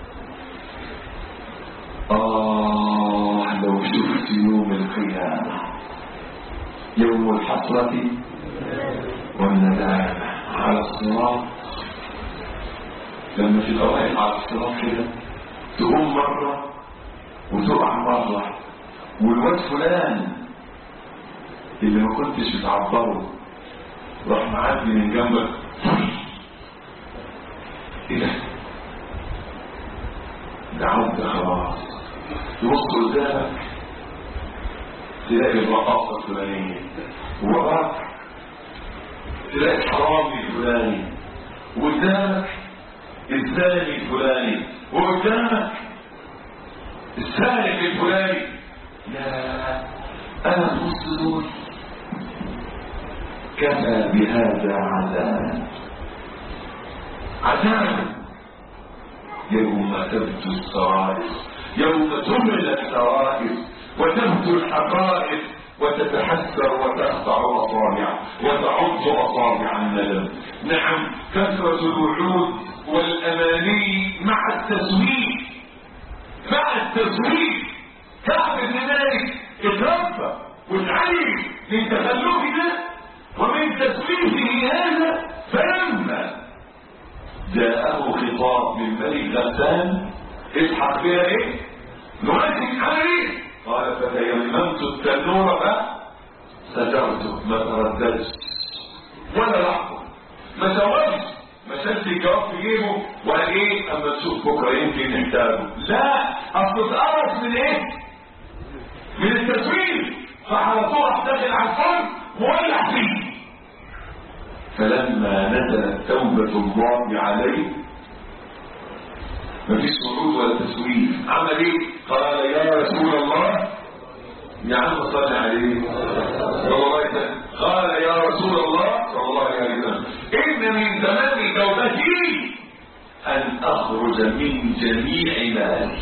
آه لو شفت يوم القيامة يوم الحسرة والندامة على الصراط لما تبقى واقف على الصراط كده تقوم مرة وتقع مرة والواد فلان اللي ما كنتش بتعبره راح معدي من جنبك ايه ده؟ ده عدى خلاص تبص قدامك تلاقي الرقاصة الفلانية ووراك تلاقي الحرامي الفلاني وقدامك الزاني الفلاني وقدامك السارق الفلاني لا انا في وسط دول كفى بهذا عذاب عذاب يوم تبدو السرائر يوم تمل السرائر وتبدو الحقائق وتتحسر وتخضع اصابع وتعض اصابع الندم نعم كثرة الوعود والاماني مع التسويق مع التسويق كعب بن مالك اتربى واتعلم من تخلفه ده ومن تسويفه هذا فلما جاءه خطاب من ملك غسان الحق بها ايه نؤدي عليه قال فتيممت التنور فسجرته ما ترددش ولا لحظه ما سواش ما شالش الجواب في جيبه وقال ايه اما تشوف بكره يمكن نحتاجه لا اصل اتقرص من ايه من التسويق فعلى طول داخل على الفرن مولع فيه فلما نزلت توبة الله عليه مفيش صعود ولا تسويف عمل ايه قال يا رسول الله يا عم صل عليه صلى الله عليه وسلم قال يا رسول الله صلى الله عليه وسلم ان من تمام توبتي ان اخرج من جميع مالي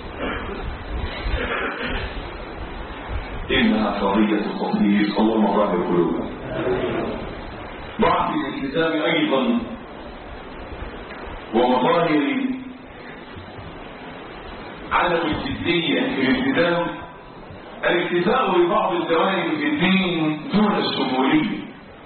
انها قضيه خطير اللهم ظاهر قلوبنا ضعف الالتزام ايضا ومظاهر عدم الجديه في الالتزام الالتزام ببعض الجوانب في الدين دون الشموليه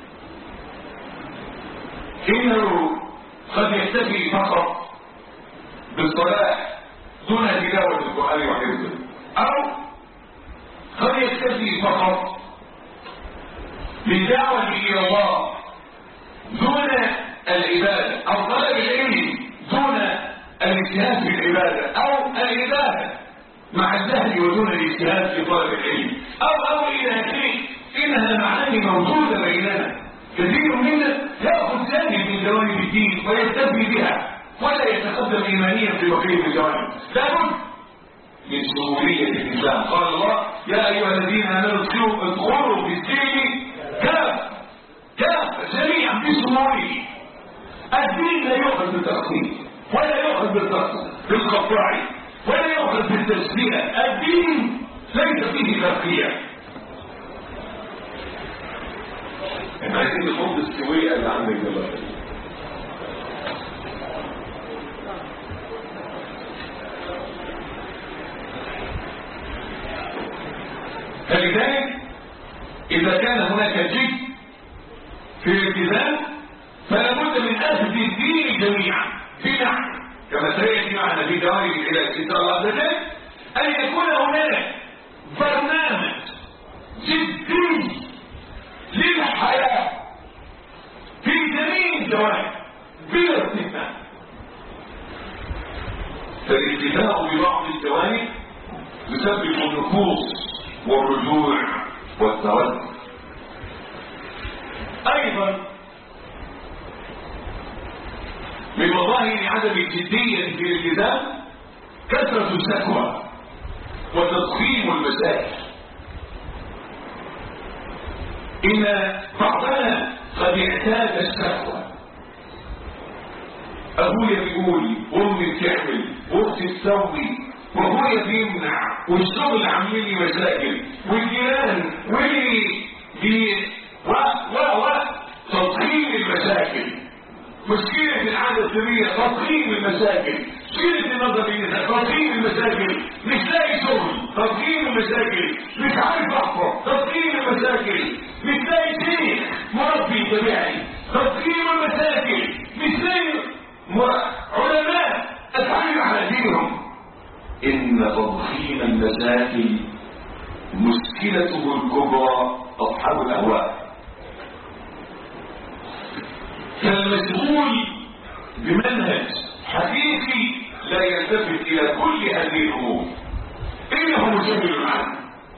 انه قد يكتفي فقط بالصلاه دون تلاوه القران وحفظه او قد يكتفي فقط بالدعوة إلى الله دون العبادة أو طلب العلم دون الاجتهاد في العبادة أو العبادة مع الجهل ودون الاجتهاد في طلب العلم أو أو إلى آخره إنها معاني موجودة بيننا كثير منا يأخذ جانب من جوانب الدين ويكتفي بها ولا يتقدم إيمانيا في بقية الجوانب لابد من شمولية الإسلام قال الله يا أيها الذين آمنوا ادخلوا ادخلوا في السلم كافة كافة جميعا بشموله الدين لا يؤخذ بالتقسيم ولا يؤخذ بالقطاع ولا يؤخذ بالتسبيح الدين ليس فيه ترقية احنا عايزين نحط السوية اللي عندك دلوقتي فلذلك إذا كان هناك جد في الالتزام فلا بد من أخذ الدين جميعا بنحو كما سيأتي معنا في دوائر العلاج إن شاء الله عز وجل أن يكون هناك برنامج جدي للحياة في جميع الجوانب بلا استثناء فالالتزام ببعض الجوانب يسبب النفوس والرجوع والتردد أيضا من مظاهر عدم الجدية في الالتزام كثرة الشكوى وتضخيم المسائل إن بعضنا قد اعتاد الشكوى أبويا بيقول أمي بتعمل أختي تسوي وأبويا بيمنع والشغل عاملين لي مشاكل والجيران واللي بي و و و تضخيم المشاكل مشكلة العادة السرية تضخيم المشاكل مشكلة النظر الإنسان تضخيم المشاكل مش لاقي شغل تضخيم المشاكل مش عارف أحفظ تضخيم المشاكل مش لاقي شيخ مربي تبعي تضخيم المشاكل مش لاقي علماء أتعلم على دينهم إن تضخيم المشاكل مشكلته الكبرى أصحاب الأهواء فالمسؤول بمنهج حقيقي لا يلتفت إلى كل هذه الأمور إنه مسجل عنه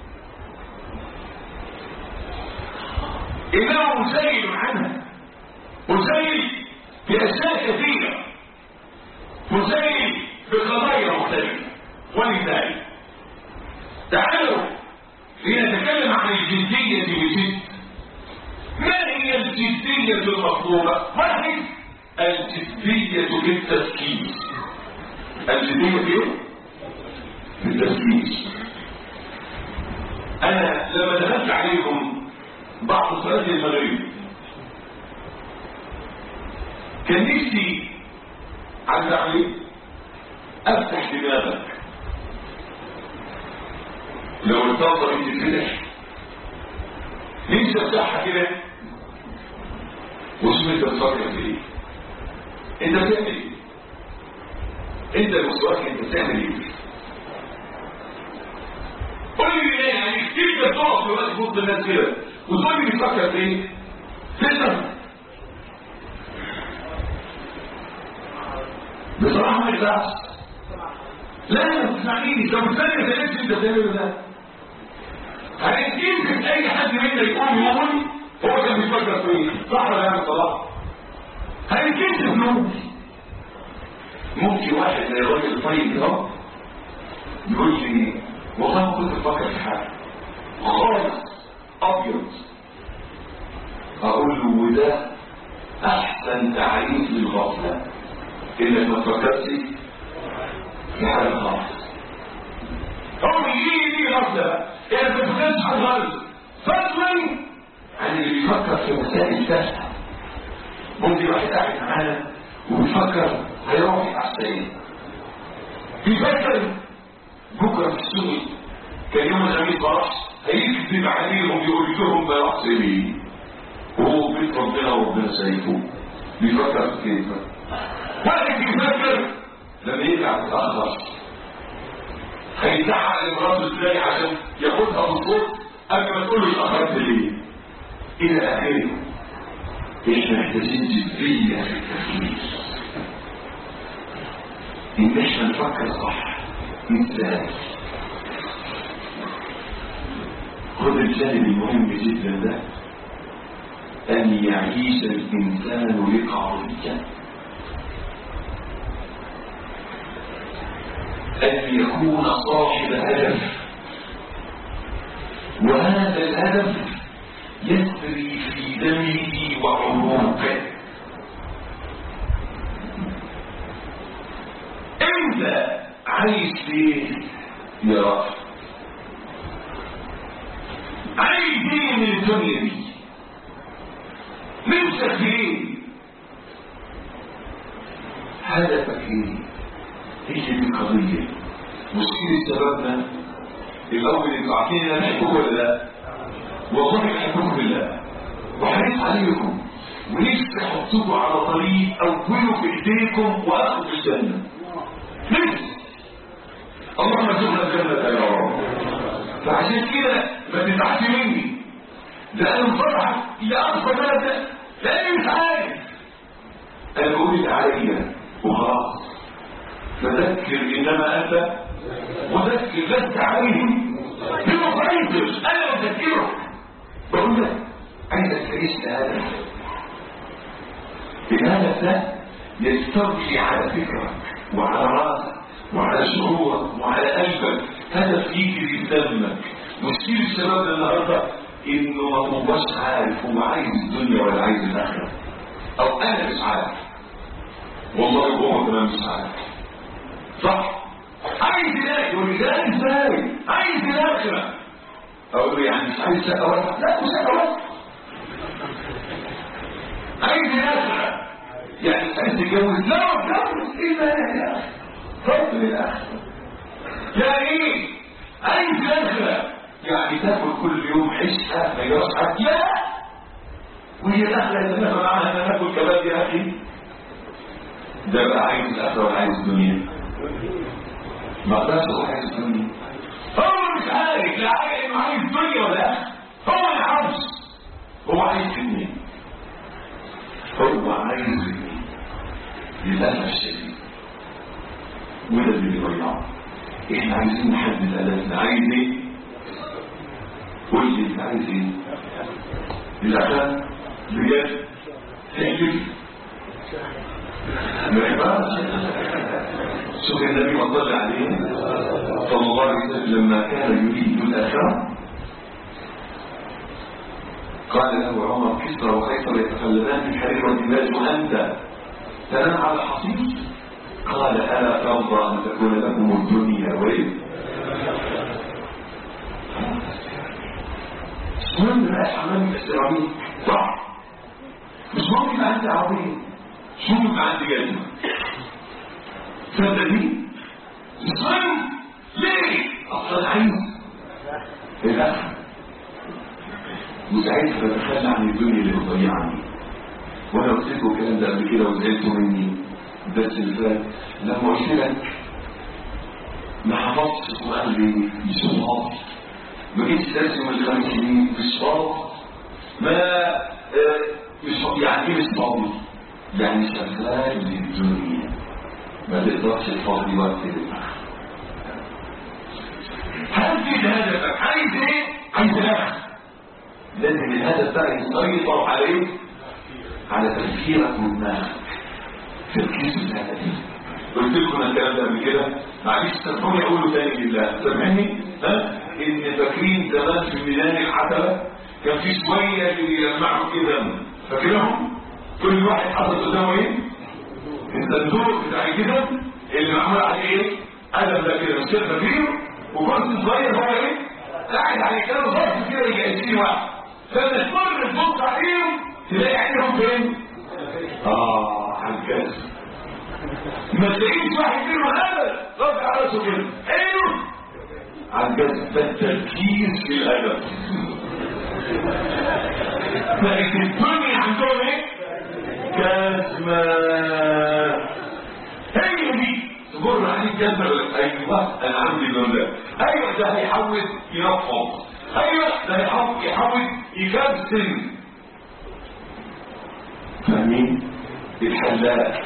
إنه مسجل عنها مسجل بأشياء كثيرة مسجل بقضايا مختلفة ولذلك تعالوا لنتكلم عن الجدية بجد ما هي الجدية المطلوبة؟ واحد الجدية بالتفكير الجدية في ايه؟ بالتفكير أنا لما دخلت عليكم بعض صلاة المغرب كان نفسي عايز اعمل ايه؟ افتح دماغك لو الطاقة بتتفتح نفسي افتحها كده وشوف انت بتفكر في ايه انت بتعمل ايه انت مستواك انت بتعمل ايه قول لي ايه يعني كتير بتقف في وقت وسط الناس كده وتقول لي بتفكر في ايه تقدر بصراحه ما ينفعش لا ما تسمعنيش لو بتسمعني زي انت بتعمله ده هيمكن اي حد منا يقول يقول هو كان بيفكر في ايه صح ولا لا صلاح هيمكن فلوس ممكن واحد زي الراجل الطيب ده يقول لي والله ما كنت بفكر في حاجه خالص ابيض اقول له وده احسن تعريف للغفله انك ما تفكرش في حاجه خالص هو يجي لي غفله يعني ما تفكرش في خالص فضلا عن اللي بيفكر في مسائل تافهه ممكن واحد قاعد معانا وبيفكر هيروح يحسن بيفكر بكره في الشغل كان يوم الخميس ما راحش هيكذب عليهم يقول لهم ما راحش ليه وهو بيت ربنا وربنا شايفه بيفكر في كيف واحد بيفكر لما يرجع متاخر هيزعل مراته ازاي عشان ياخدها بالصوت قبل ما تقول له اتاخرت ليه الى اخره احنا محتاجين جديه في التفكير ان احنا نفكر صح ازاي خذ الجانب المهم جدا ده ان يعيش الانسان لقضيه أن يكون صاحب هدف وهذا الهدف يسري في دمه وعروقه أنت عايش ليه يا رب عايز ايه من الدنيا دي نفسك في ايه هدفك ايه هي دي القضية مشكلة شبابنا الأول انتوا عارفين ان انا بحبكم ولا لا؟ والله بحبكم بالله وحريص عليكم ونفسي احطكم على طريق اولوا في ايديكم واخذ في الجنة نفسي اللهم ارزقنا الجنة يا رب فعشان كده ما تزعلش مني ده انا مفرح لاقصى مدى لاني مش عارف انا بقول اللي عليا وخلاص فذكر انما انت مذكر لست عليهم بمسيطر انا اذكرك بقول لك عايزك تعيش لهدف الهدف ده يستولي على فكرك وعلى راسك وعلى شعورك وعلى قلبك هدف يجري في دمك مشكلة الشباب النهارده انه ما هوش عارف هو عايز الدنيا ولا عايز الاخره او انا مش عارف والله هو كمان مش عارف صح عايز الاخره يقول لي لا ازاي عايز الاخره اقول له يعني مش عايز شقه ولا لا مش شقه ولا عايز الاخره يعني مش عايز تتجوز لا اتجوز ايه ده يا اخي رب للاخره يعني ايه عايز الاخره يعني تاكل كل يوم عشقه ما يجراش حد لا وهي الاخره اللي ناكل معاها ان ناكل كباب يا اخي ده بقى عايز الاخره ولا عايز الدنيا ما اقدرش اقول عايز الدنيا هو مش عارف لا عارف انه عايز الدنيا ولا اخره هو ما يعرفش هو عايز الدنيا هو عايز الدنيا للاسف الشديد وده اللي بيضيعه احنا عايزين نحدد هدفنا عايز ايه قول لي انت عايز ايه الاخر بجد تحلف ما ينفعش شوف النبي صلى عليه صلى الله عليه وسلم لما كان يريد الاخره قال له عمر كسرى وقيصر يتخلفان في الحرير والدماج وانت تنام على الحصير قال الا ترضى ان تكون لكم الدنيا وايه مش مهم بقى حمام السيراميك صح مش مهم يبقى عندي عربيه مش مهم يبقى عندي جزمه صدقني مش مهم ليه اصلا عايز الاخر وساعتها بتخلى عن الدنيا اللي بتضيعني وانا قلت لكم الكلام ده قبل كده وزعلتوا مني الدرس اللي فات لما قلت لك ما حفظتش القران ليه؟ مش حافظ ما جيتش درس يوم الخميس ليه؟ مش حافظ ما آه، مش يعني ايه مش فاضي؟ يعني شغال للدنيا ما تقدرش تفضي وقت للاخر حدد هدفك عايز ايه؟ عايز الاخر لازم الهدف بقى يسيطر عليه على تفكيرك ودماغك تركيز الهدف قلت لكم الكلام ده قبل كده معلش سامحوني اقوله تاني لله سامحني ها ان فاكرين زمان في ميدان الحسبه كان في شويه اللي بيجمعوا كده فاكرهم كل واحد حاطط قدامه ايه الصندوق بتاع كده اللي معمول عليه ايه قلم ده كده مش كده فاكرينه وكرسي صغير هو ايه قاعد عليه كده ظرف كده يجي 20 واحد فلما تمر تبص عليهم تلاقي عينهم فين اه على الجهاز ما تلاقيش واحد فيهم ابدا رافع راسه كده ايوه على الجهاز فالتركيز في الهدف بقت الدنيا عندهم ايه كاسمة هي دي تمر عليك جنة ايوه انا عندي اللون ده ايوه ده هيحاول ينفض ايوه ده هيحاول يحاول يكبسن فاهمين الحلاق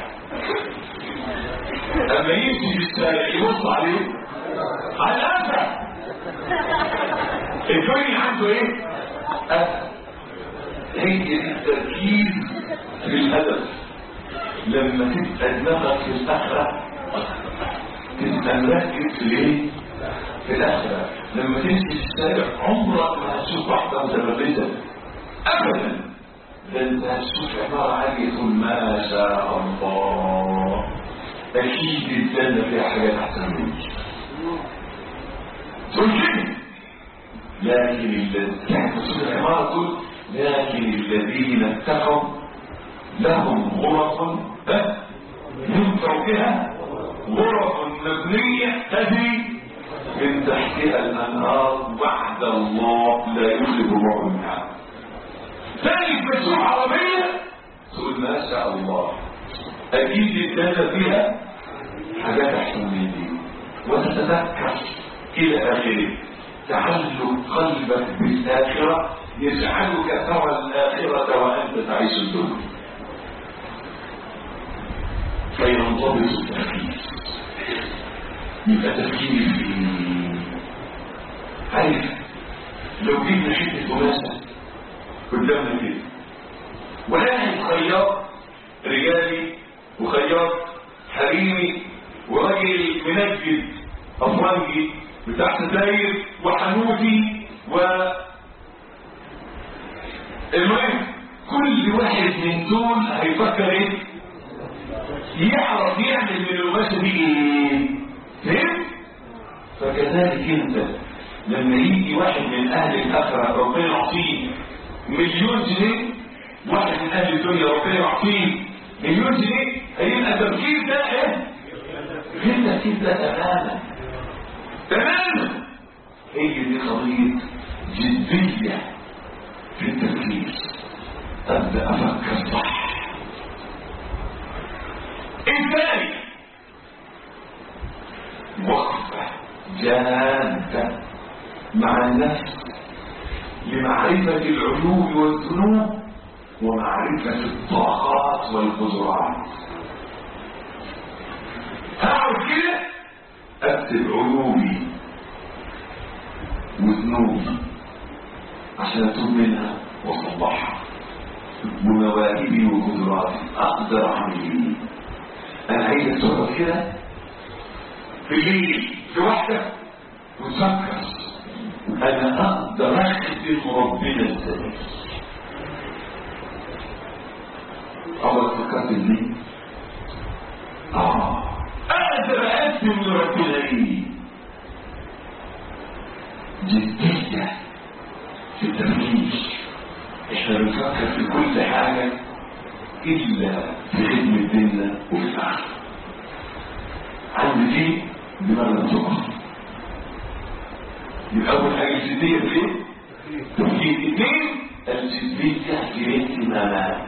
اما يمشي في الشارع يبص عليه على الاسد الكل عنده ايه اسد هي التركيز في الهدف لما تبقى دماغك في الاخره تبقى مركز في ايه في الاخره لما تمشي في الشارع عمرك ما هتشوف واحده متبرجه ابدا ده انت هتشوف عباره عن تقول ما شاء الله اكيد الجنه فيها حاجات احسن مني تقول كده لكن الذين تحت العباره تقول لكن الذين اتقوا لهم غرف من فوقها غرف مبنية تجري من تحتها الأنهار وعد الله لا يخلف الله منها ثاني بسوق عربية تقول ما شاء الله أكيد الجنة فيها حاجات أحسن من دي وتتذكر إلى آخره تعلق قلبك بالآخرة يجعلك ترى الآخرة وأنت تعيش الدنيا فينضبط التفكير يبقى تفكيري في ايه عارف لو جبنا حته قماشه قدامنا كده ولاحظ خياط رجالي وخياط حريمي وراجل منجد افرنجي بتاع ستاير وحنوتي و المهم كل واحد من دول هيفكر ايه يعرف يعمل من القماشه دي ايه فهمت فكذلك انت لما يجي واحد من اهل الاخره ربنا يعطيه مليون جنيه واحد من اهل الدنيا ربنا يعطيه مليون جنيه هيبقى التفكير ده ايه غير التفكير ده تماما تماما هي دي قضيه جديه في التفكير ابدا افكر صح الثاني وقفة جادة مع النفس لمعرفة العيوب والذنوب ومعرفة الطاقات والقدرات هعرف كده اكتب عيوبي وذنوبي عشان اتوب منها واصلحها ومواهبي وقدراتي اقدر اعمل ايه انا عايزك تقعد كده في الليل في وحدك وتفكر انا اقدر اخدم ربنا ازاي اول فكرت ليه اه اقدر اقدم لربنا ايه جدية في التفكير احنا بنفكر في كل حاجة الا في خدمة ديننا وفي الاخره عند دي دماغنا تقف يبقى اول حاجه الجديه في ايه؟ تفكير اثنين الجديه في الاهتمامات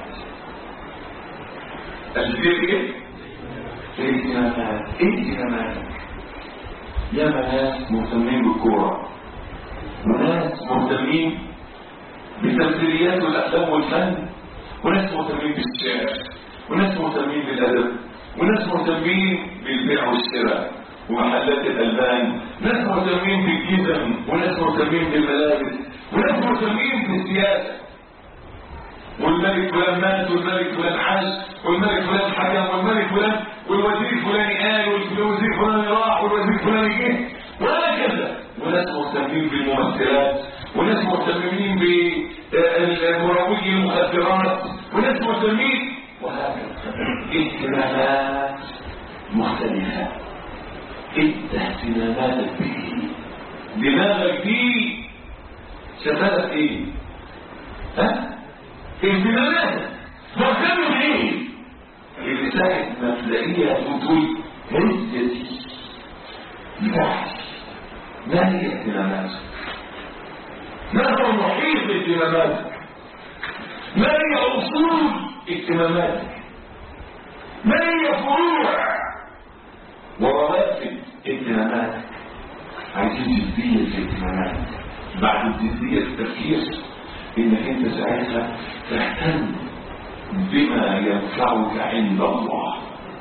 الجديه في ايه؟ في الاهتمامات ايه اهتماماتك؟ ياما ناس مهتمين بالكوره وناس مهتمين بالتمثيليات والافلام والفن وناس مهتمين بالشعر وناس مهتمين بالادب وناس مهتمين بالبيع والشراء ومحلات الالبان ناس مهتمين بالجزم وناس مهتمين بالملابس وناس مهتمين بالسياسه والملك فلان مات والملك فلان عاش والملك فلان حكم والملك فلان والوزير فلان قال والوزير فلان راح والوزير فلان جه وهكذا وناس مهتمين بالممثلات وناس مهتمين بمروجي المخدرات وناس مهتمين وهكذا اهتمامات مختلفة انت اهتماماتك بايه دماغك دي شغالة ايه ها اهتماماتك مهتم بايه اللي ساعة ما تلاقيها تقول هي دي بتاعتي ما هي اهتماماتك ما هو محيط اهتماماتك ما هي اصول اهتماماتك ما هي فروع ورواتب اهتماماتك عايزين جدية في الاهتمامات بعد الجدية في التفكير انك انت ساعتها تهتم بما ينفعك عند الله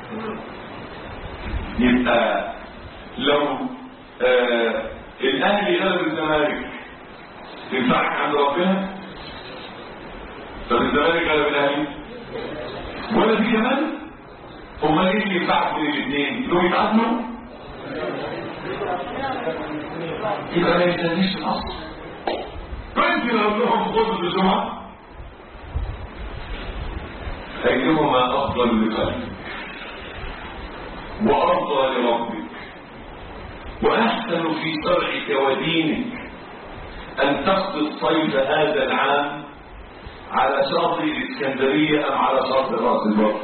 يبقى لو آه الاهلي غلب الزمالك تنفعك عند ربنا طب الزمالك غلب الاهلي ولا في كمان امال ايه اللي ينفعك بين الاثنين لو يتعادلوا يبقى ما يستنيش الاصل كنت لو لهم خطبه الجمعه ايهما افضل لقلبك وارضى لربك واحسن في شرعك ودينك ان تقضي الصيف هذا العام على شاطئ الاسكندريه ام على شاطئ راس البر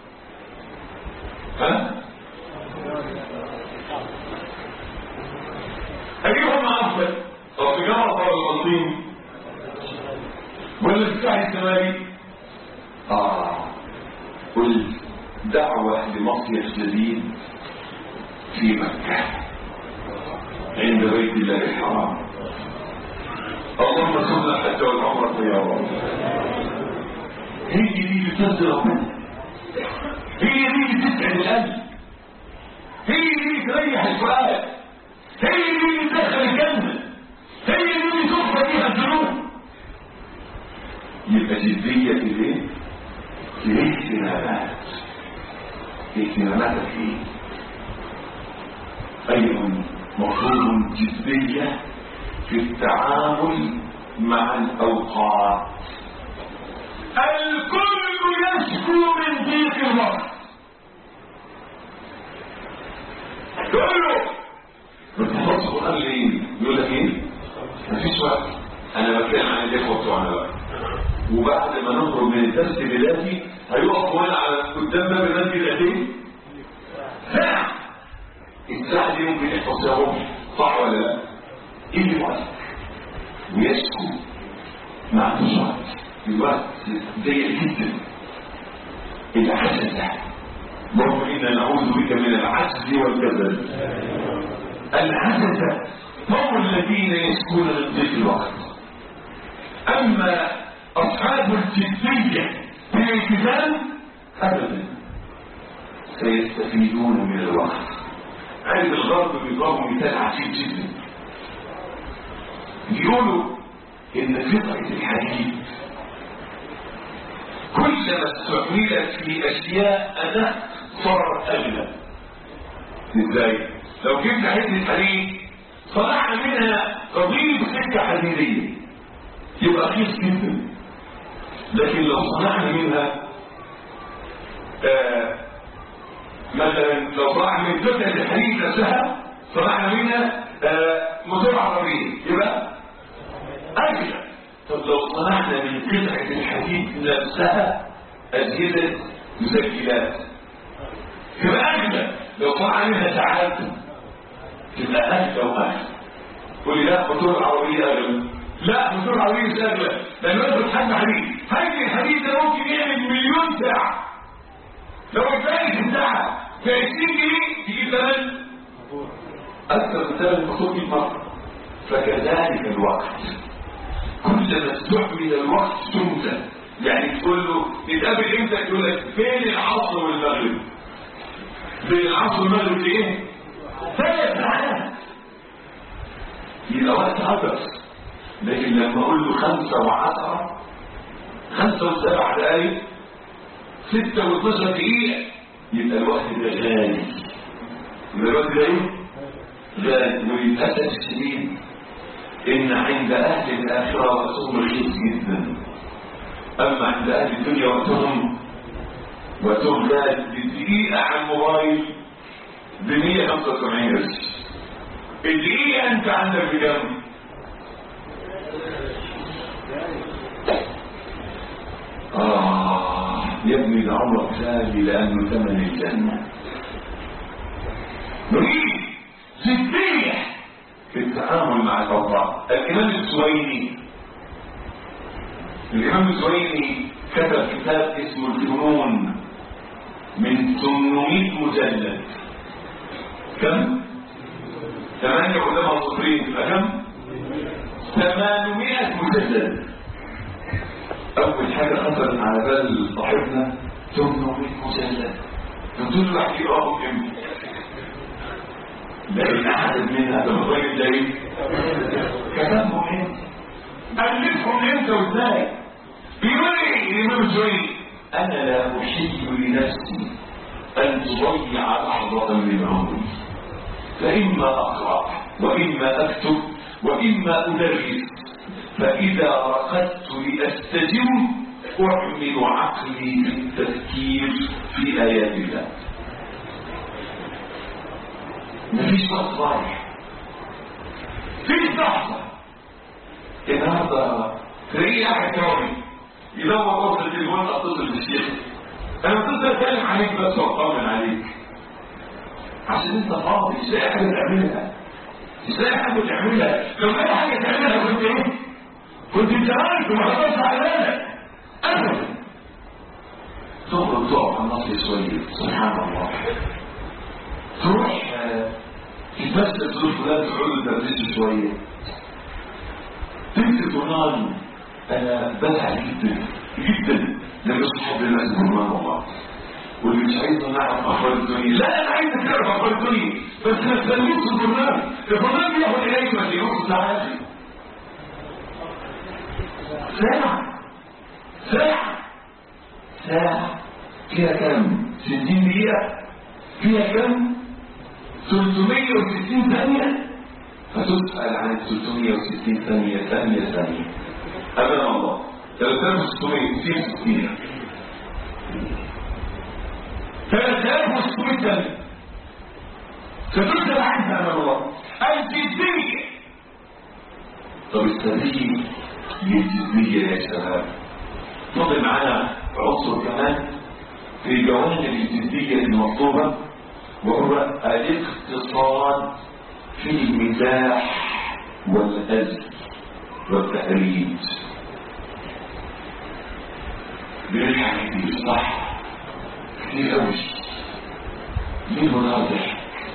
ها ايهما افضل طب في جمره طب البلطيم ولا في ساحل السماري اه قل دعوه لمصيف جديد في مكه عند بيت الله الحرام اللهم ارزقنا الحج والعمره يا رب هي دي بتنزل ربنا هي دي بتسعد القلب هي دي بتريح الفؤاد هي دي بتدخل الجنه هي دي بتغفر فيها الذنوب يبقى جدية في الايه؟ في الاهتمامات اهتماماتك ايه؟ ايضا مفروض جدية في التعامل مع الاوقات الكل يشكو من ضيق الوقت يقول له بتحفظ القران ليه؟ يقول لك ايه؟ مفيش وقت انا بتكلم عن الاخوه بتوعنا بقى وبعد ما نخرج من الدرس دلوقتي هيقف وانا على قدام باب المسجد قد ايه؟ ساعه الساعه دي ممكن يحفظ فيها ربع صح ولا لا؟ ايه اللي وقت؟ ويسكو ما عندوش وقت الوقت ضيق جدا العجز اللهم انا نعوذ بك من العجز والكسل العجز هم الذين يسكون من ضيق الوقت اما اصحاب الجديه في الالتزام ابدا سيستفيدون من الوقت عند الغرب بيضربوا مثال عجيب جدا يقولوا ان قطعه الحديد كلما استعملت في اشياء ادق صار اغلى ازاي لو جبنا حته حديد صنعنا منها قضيب سكه حديديه يبقى رخيص جدا لكن لو صنعنا منها آه مثلا لو صنعنا من قطعه الحديد نفسها صنعنا منها آه موتور عربيه يبقى اغلى طب لو صنعنا من قطعة الحديد نفسها أجهزة مسجلات تبقى أغلى لو صنعنا منها ساعات تبقى أغلى وأغلى تقول لي لا موتور العربية أغلى لا موتور العربية مش أغلى لأنه ياخد حد حديد هاي الحديد ده ممكن يعمل مليون ساعة لو اتبقت الساعة ب 20 جنيه تجيب ثمن أكثر من ثمن الموتور 100 مرة فكذلك الوقت كلما استعمل الوقت سمتا يعني تقول له نتقابل امتى يقول لك بين العصر والمغرب بين العصر والمغرب ايه ثلاث ساعات يبقى وقت عبس لكن لما اقول له خمسة وعشرة خمسة وسبع دقايق ستة واثناشر دقيقة يبقى الوقت ده غالي يبقى الوقت ده ايه؟ غالي وللأسف الشديد إن عند أهل الآخرة وقتهم رخيص جدا أما عند أهل الدنيا وقتهم وقتهم لا بالدقيقة على الموبايل ب 175 قرش الدقيقة أنت عندك بكام؟ آه يا ابني ده عمرك غالي لأنه ثمن الجنة نريد جدية في التعامل مع الأوضاع الإمام السويني الإمام السويني كتب كتاب اسمه الفنون من 800 مجلد كم؟ ثمانية قدامها صفرين تبقى كم؟ ثمانمائة مجلد أول حاجة خطرت على بال صاحبنا 800 مجلد قلت له بحكي اه امتى؟ لقينا عدد منها ده الراجل ده ايه؟ كتبهم امتى؟ ألفهم امتى وازاي؟ بيقول ايه الإمام الزهري؟ أنا لا أحل لنفسي أن تضيع لحظة من عمري فإما أقرأ وإما أكتب وإما أدرس فإذا رقدت لأستجم أعمل عقلي بالتفكير في آيات الله مفيش وقت ضايع فيش لحظة النهارده تلاقيه قاعد جاري يدور وسط التليفون اتصل بالشيخ انا اتصل اتكلم عليك بس واطمن عليك عشان انت فاضي مش لاقي حاجه تعملها مش لاقي حاجه تعملها لو لاقي حاجه تعملها كنت ايه؟ كنت انتهيت وما خطرش على بالك ابدا تخرج تقف على النصر شويه سبحان الله تروح تتمثل تقول فلان تقعد تدرس شويه تمسك جورنال انا بزعل جدا جدا لما اصحاب الناس جورنال والله واللي مش عايز نعرف اخبار الدنيا لا انا عايز تعرف اخبار الدنيا بس ما تسلمش الجورنال الجورنال بياخد اليك ما يوصل ساعات ساعة ساعة ساعة فيها كم؟ 60 دقيقة فيها كم؟ 360 ثانية فتسأل عن 360 ثانية ثانية ثانية أمام الله 3660 3600 ثانية فتسأل عنها أمام الله الجدية طب السبيل للجدية يا شباب فضل معانا عنصر كمان في جوانب الجدية المطلوبة وهو الاقتصاد في المزاح والهزل والتهريج بنضحك كتير صح كتير قوي ليه ضحك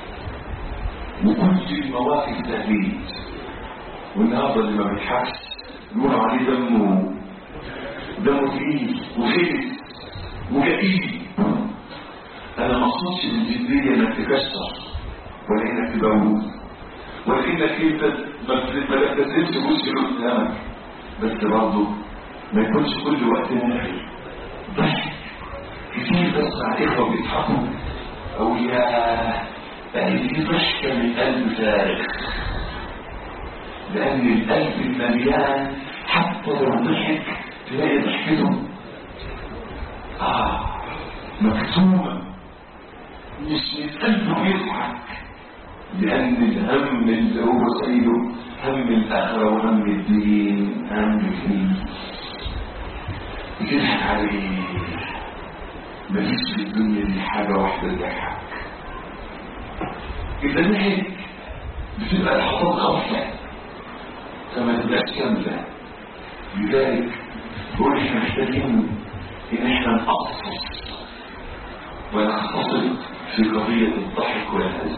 وكل المواقف تهريج والنهارده اللي ما بيضحكش يقولوا عليه دمه دمه تقيل وخيس وكئيب انا ما اقصدش بالجديه انك تكسر ولا انك تبوظ ولا انك انت ما تلتزمش بوش اللي قدامك بس برضه ما يكونش كل وقت نافي ضحك كتير بسمع اخوه بيضحكوا او يا يعني دي ضحكه من قلب فارغ لان القلب المليان حتى لو ضحك تلاقي ضحكته اه مكتومه مش من قلبه يضحك لأن الهم اللي هو سيده هم الآخرة وهم الدين هم الدين بتضحك عليه مفيش في الدنيا دي حاجة واحدة تضحك إذا ضحك بتبقى لحظات غفلة فما تبقاش كاملة لذلك بقول احنا محتاجين ان احنا نقصص ونختصر في قضية الضحك والهزل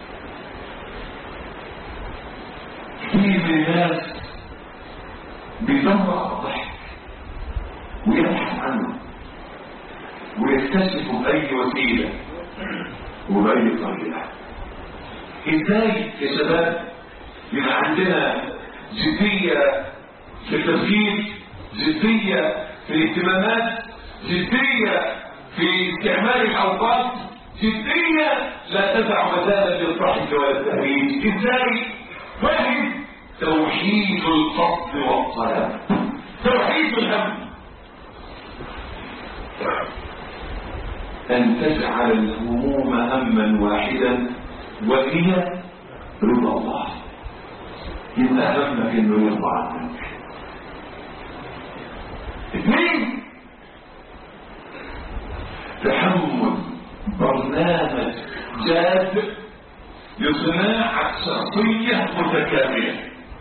كثير من الناس بيدور على الضحك ويبحث عنه ويكتشف بأي وسيلة وبأي طريقة ازاي يا شباب يبقى عندنا جدية في التفكير جدية في الاهتمامات جدية في استعمال الأوقات جدية لا تدع مجالا للضحك ولا التهريج ازاي واحد توحيد القصد والطلب توحيد الهم أن تجعل الهموم هما واحدا وهي رضا الله يبقى همك انه يرضى عنك اثنين تحمل برنامج جاد لصناعة شخصية متكاملة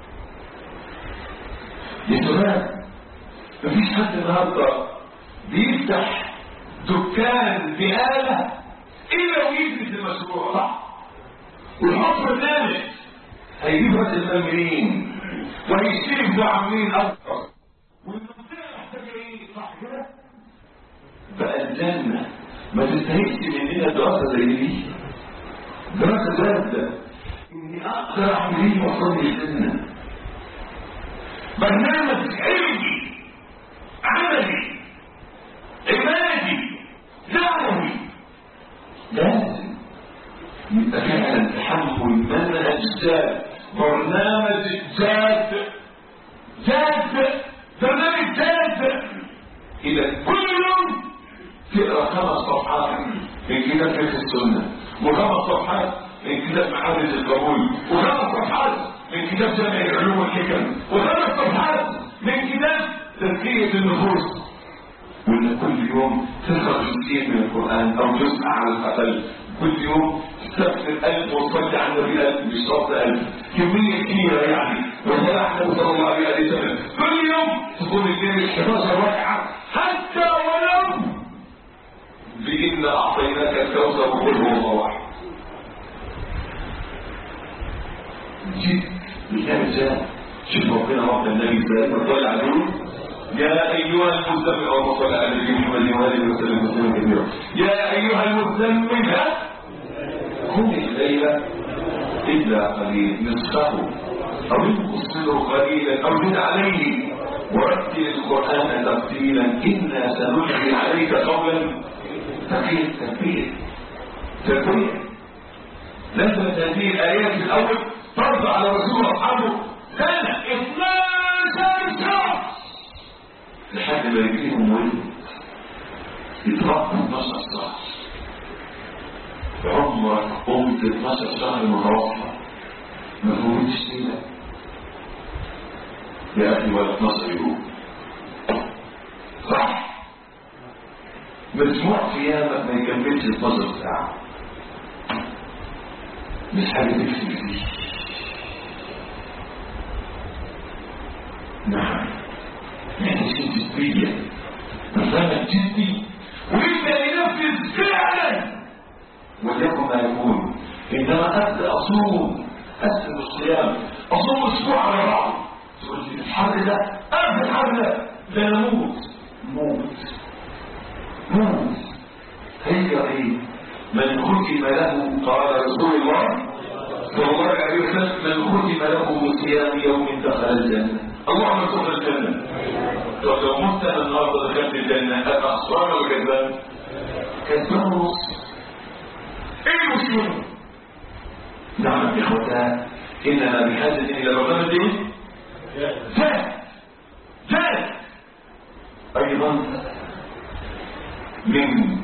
يا شباب مفيش حد النهارده بيفتح دكان بآلة إلا ويدرس المشروع صح؟ ويحط برنامج هيجيب راس المال منين وهيشتري بضاعه منين اكتر والمنطقه محتاجه ايه صح كده؟ فأذلنا ما تستهيكش مننا دراسه زي دي دراسه جاده اني اقدر اعمل ايه وصلني الجنه برنامج علمي عملي عبادي دعوي لازم يبقى فعلا تحمل منهج جاد برنامج جاد جاد برنامج جاد إذا كل يوم تقرا خمس صفحات من كتاب فقه السنه وخمس صفحات من كتاب معارج القبول وخمس صفحات من كتاب جامع العلوم والحكم وخمس صفحات من كتاب تزكيه النفوس وإن كل يوم تقرأ جزئين من القرآن أو جزء على الأقل كل يوم تستغفر ألف وتصلي على النبي ألف مش شرط ألف كمية كبيرة يعني والله أحمد صلى الله عليه وسلم كل يوم تقول الليل 11 ركعة حتى ولو بإن أعطيناك الكوثر وقل هو الله واحد جد بالله شوف ربنا رب النبي ازاي فطلع عليه يا أيها المزمل أو صلى على النبي وآله وسلم تسليما كثيرا يا أيها المزمل قم الليل إلا قليل نصفه أو انقص قليلا أو زد عليه ورتل القرآن ترتيلا إنا سنلقي عليك قولا ثقيل ثقيل ثقيل نزلت هذه الآيات الأول فرض على رسول أصحابه سنة 12 شهر لحد ما يجيهم ولد يتربوا 12 شهر عمرك قمت 12 شهر متوفى ما فوتش ليلة يا أخي ولا 12 يوم صح مجموع صيامك ما يكملش 12 ساعة مش حاجة تكتب فيه نعم يعني شيء جدية برنامج جدي ويبدأ ينفذ فعلا وليكن ما يكون إنما أبدأ أصوم أسلم الصيام أصوم أسبوع على بعض تقول لي الحر ده أبدا الحر ده ده نموت موت موت هي ايه من ختم له قال رسول الله صلى الله عليه وسلم من ختم له بصيام يوم دخل الجنه اللهم ادخل الجنه طب لو مت انا النهارده دخلت الجنه ابقى خسران ولا كذاب؟ كذاب ونص ايه المشكله؟ نعم اخوتنا اننا بحاجه الى برنامج ايه؟ جاد جاد ايضا من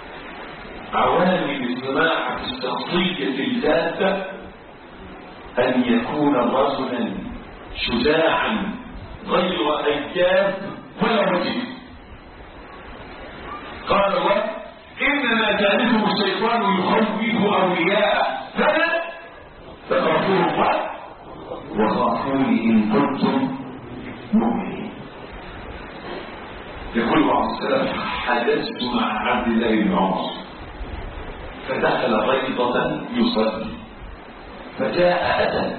عوامل صناعة الشخصية الذاتة أن يكون رجلا شجاعا غير أياب ولا وجه قال الله إنما جعلته الشيطان يخوف أولياءه فلا تخافوا الله وخافوني إن كنتم مؤمنين يقول بعض السلف حدثت مع عبد الله بن عمر فدخل غيضة يصلي فجاء أتى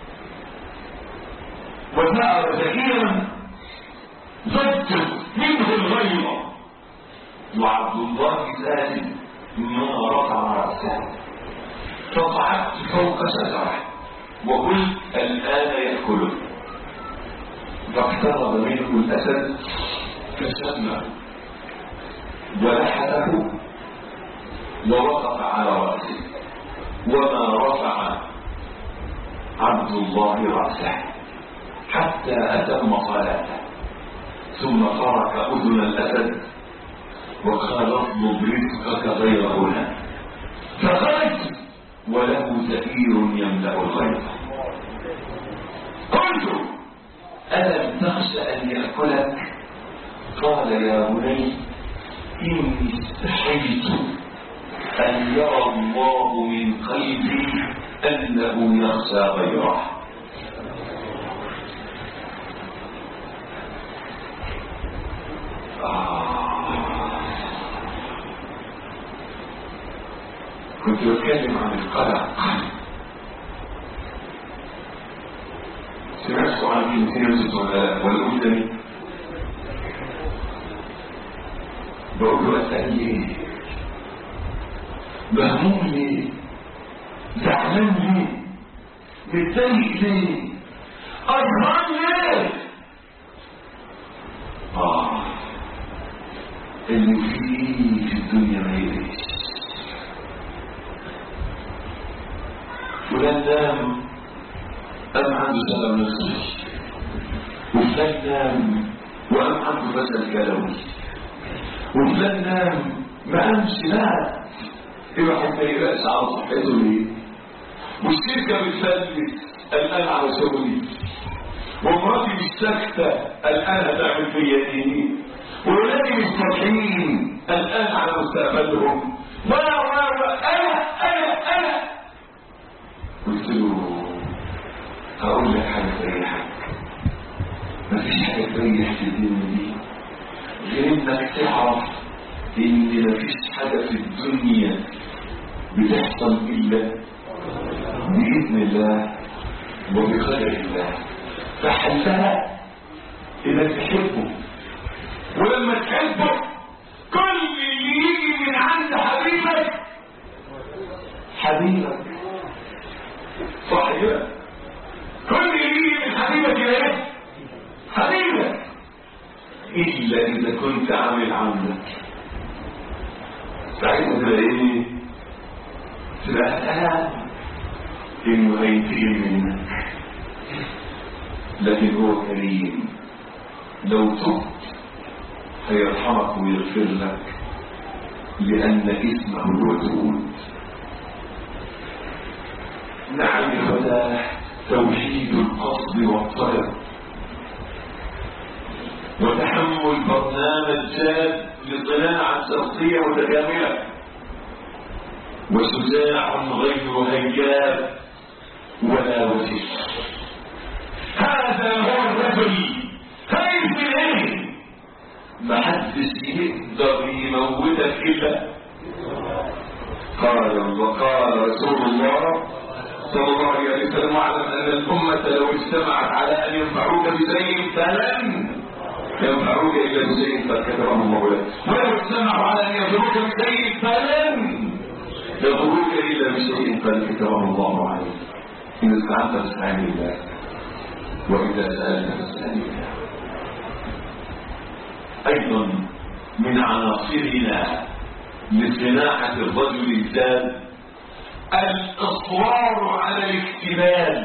وجاء ذكيرا ضجت منه الغيظة وعبد الله سالم ما رفع رأسه فصعدت فوق شجرة وقلت الآن يأكله فاقترب منه الأسد فشمه ولحته ووقف على رأسه وما رفع عبد الله رأسه حتى أتم صلاته ثم ترك أذن الأسد وقال اطلب رزقك غير هنا فخرج وله زئير يملأ الغيظ قلت ألم تخش أن يأكلك قال يا بني إني استحيت أن يرى الله من قلبي أنه يخشى غيره كنت بتكلم عن القلق سمعتكم عن كلمتين يوسف ولا ولا قلت تاني بقول له اسال ليه مهموم ليه زعلان ليه متضايق ليه قرفان ليه اه اللي فيه في الدنيا ما يدريش فلان نام قام عنده سلام نفسي وفلان نام وقام عنده فشل كلوي وفلان نام ما قامش مات يبقى حتى يبقاش على صحته ليه والشركه بتفلت الان على شغلي ومراتي مش ساكته الان هتعمل فيا ايه وولادي مش صالحين الان على مستقبلهم وانا وانا انا انا انا قلت له هقول لك حاجه تريحك مفيش حاجه تريح في الدنيا دي غير انك تعرف ان مفيش حاجه في الدنيا بتحصل الا باذن الله وبقدر الله فحلها انك تحبه ولما تحبه كل اللي يجي من عند حبيبك حبيبك صح كده كل اللي يجي من حبيبك ايه حبيبك الا اذا كنت عامل عملك ساعتها تبقى ايه تبقى قلقان انه هينتقم منك لكن هو كريم لو تبت هيرحمك ويغفر لك لأن اسمه الودود نعم هذا توحيد القصد والطلب وتحمل برنامج جاد لصناعة شخصية متكاملة وشجاع غير هياب ولا وجه هذا هو الرجل خايف من ايه محدش يقدر يموتك الا قال وقال رسول الله صلى الله عليه وسلم واعلم ان الامه لو اجتمعت على ان ينفعوك بشيء فلن ينفعوك الا بشيء قد كتبه الله لك ولو اجتمعوا على ان يضروك بشيء فلن يضروك الا بشيء قد كتبه الله عليك ان استعنت فاستعن بالله واذا سالت فاستعن بالله ايضا من عناصرنا لصناعه الرجل الزاد الاصرار على الاكتمال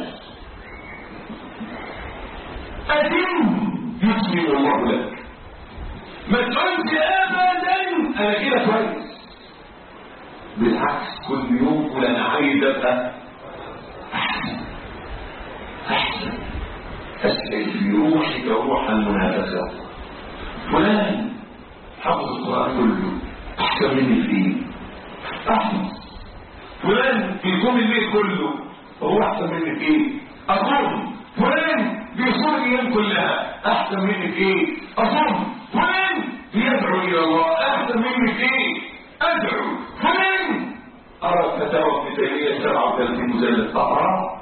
أتم يسلم الله لك ما تقولش ابدا انا كده كويس بالعكس كل يوم قول انا عايز ابقى احسن احسن اسال في روحك روح المنافسه فلان حفظ القران كله احسن مني فيه احسن فلان بيقوم الليل كله هو احسن مني فيه اقوم فلان بيصوم الايام كلها احسن مني في ايه اصوم فلان بيدعو الى الله احسن مني في ايه ادعو فلان ارى فتاوى ابن تيميه 37 مجلد اقرا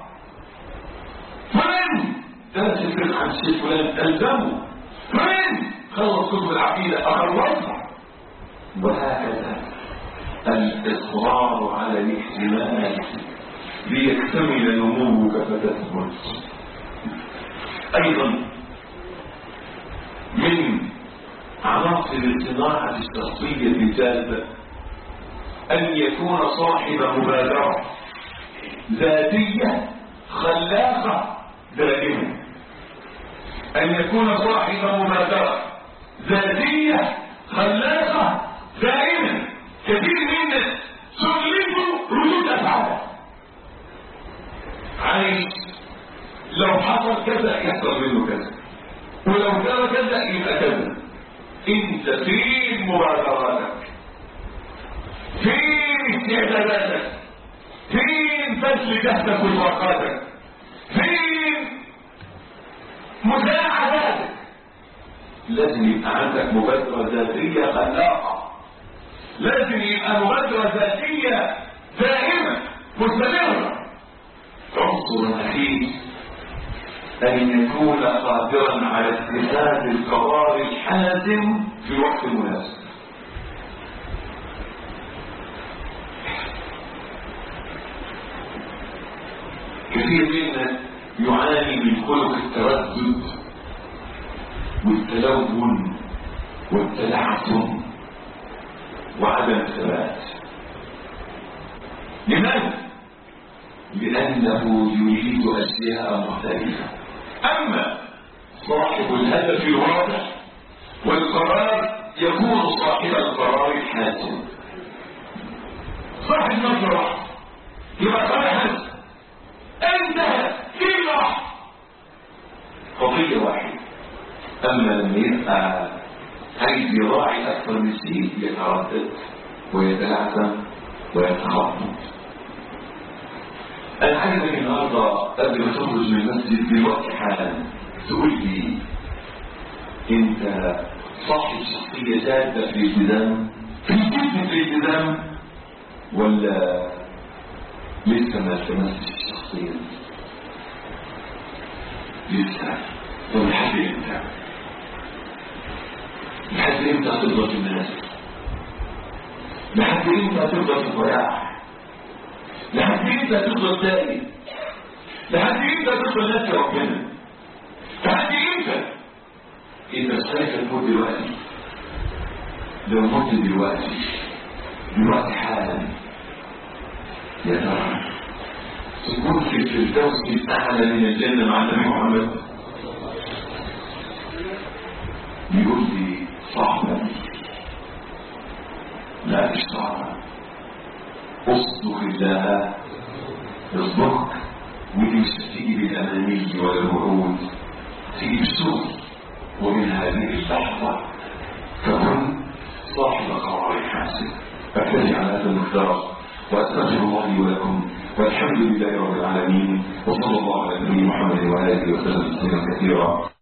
فلان درس الفقه عن الشيخ فلان الزمه فلان خلص كتب العقيده اخلصها وهكذا الاصرار على الاحتمال ليكتمل نموك فتثبت ايضا من عناصر الصناعة الشخصية الجادة ان يكون صاحب مبادرة ذاتية خلاقة دائمة ان يكون صاحب مبادرة ذاتية خلاقة دائمة كثير منا شغلته ردود افعال عايش لو حصل كذا يحصل منه كذا ولو كان كذا يبقى كذا انت فين مبادراتك فين استعداداتك فين فشل جهدك وطاقاتك فين مساعداتك لازم يبقى عندك مبادرة ذاتية خلاقة لازم يبقى مبادرة ذاتية دائمة مستمرة عنصر أخير أن يكون قادرا على اتخاذ القرار الحازم في الوقت المناسب كثير منا يعاني من خلق التردد والتلون والتلعثم وعدم الثبات لماذا؟ لأنه يريد أشياء مختلفة أما صاحب الهدف الواضح والقرار يكون صاحب القرار الحاسم صاحب نظرة يبقى قرار انتهى في لحظة قضية واحدة أما لما يبقى عايز يراعي أكثر من شيء يتردد ويتلعثم ويتخبط أنا عايزك النهارده قبل ما تخرج من المسجد دلوقتي حالا تقول لي أنت صاحب شخصية جادة في الالتزام في جد في الالتزام ولا لسه ما التمستش الشخصية دي لسه طب لحد امتى؟ لحد امتى هتفضل في الناس؟ لحد امتى هتفضل في الضياع؟ لحد امتى هتفضل تائب؟ لحد امتى هتفضل ناسي ربنا؟ لحد امتى؟ انت خايف تموت دلوقتي لو مت دلوقتي دلوقتي حالا يا ترى تكون في الفردوس الأعلى من الجنة مع النبي محمد يقول لي صعبة لا مش صعبة اصدق الله اصدق ودي مش تيجي بالأماني ولا الوعود تيجي بالسوء ومن هذه اللحظة تكون صاحب قرار حاسم أبتدي على هذا المقدار وأستغفر الله لي ولكم والحمد لله رب العالمين وصلى الله على نبينا محمد وآله وسلم تسليما كثيرا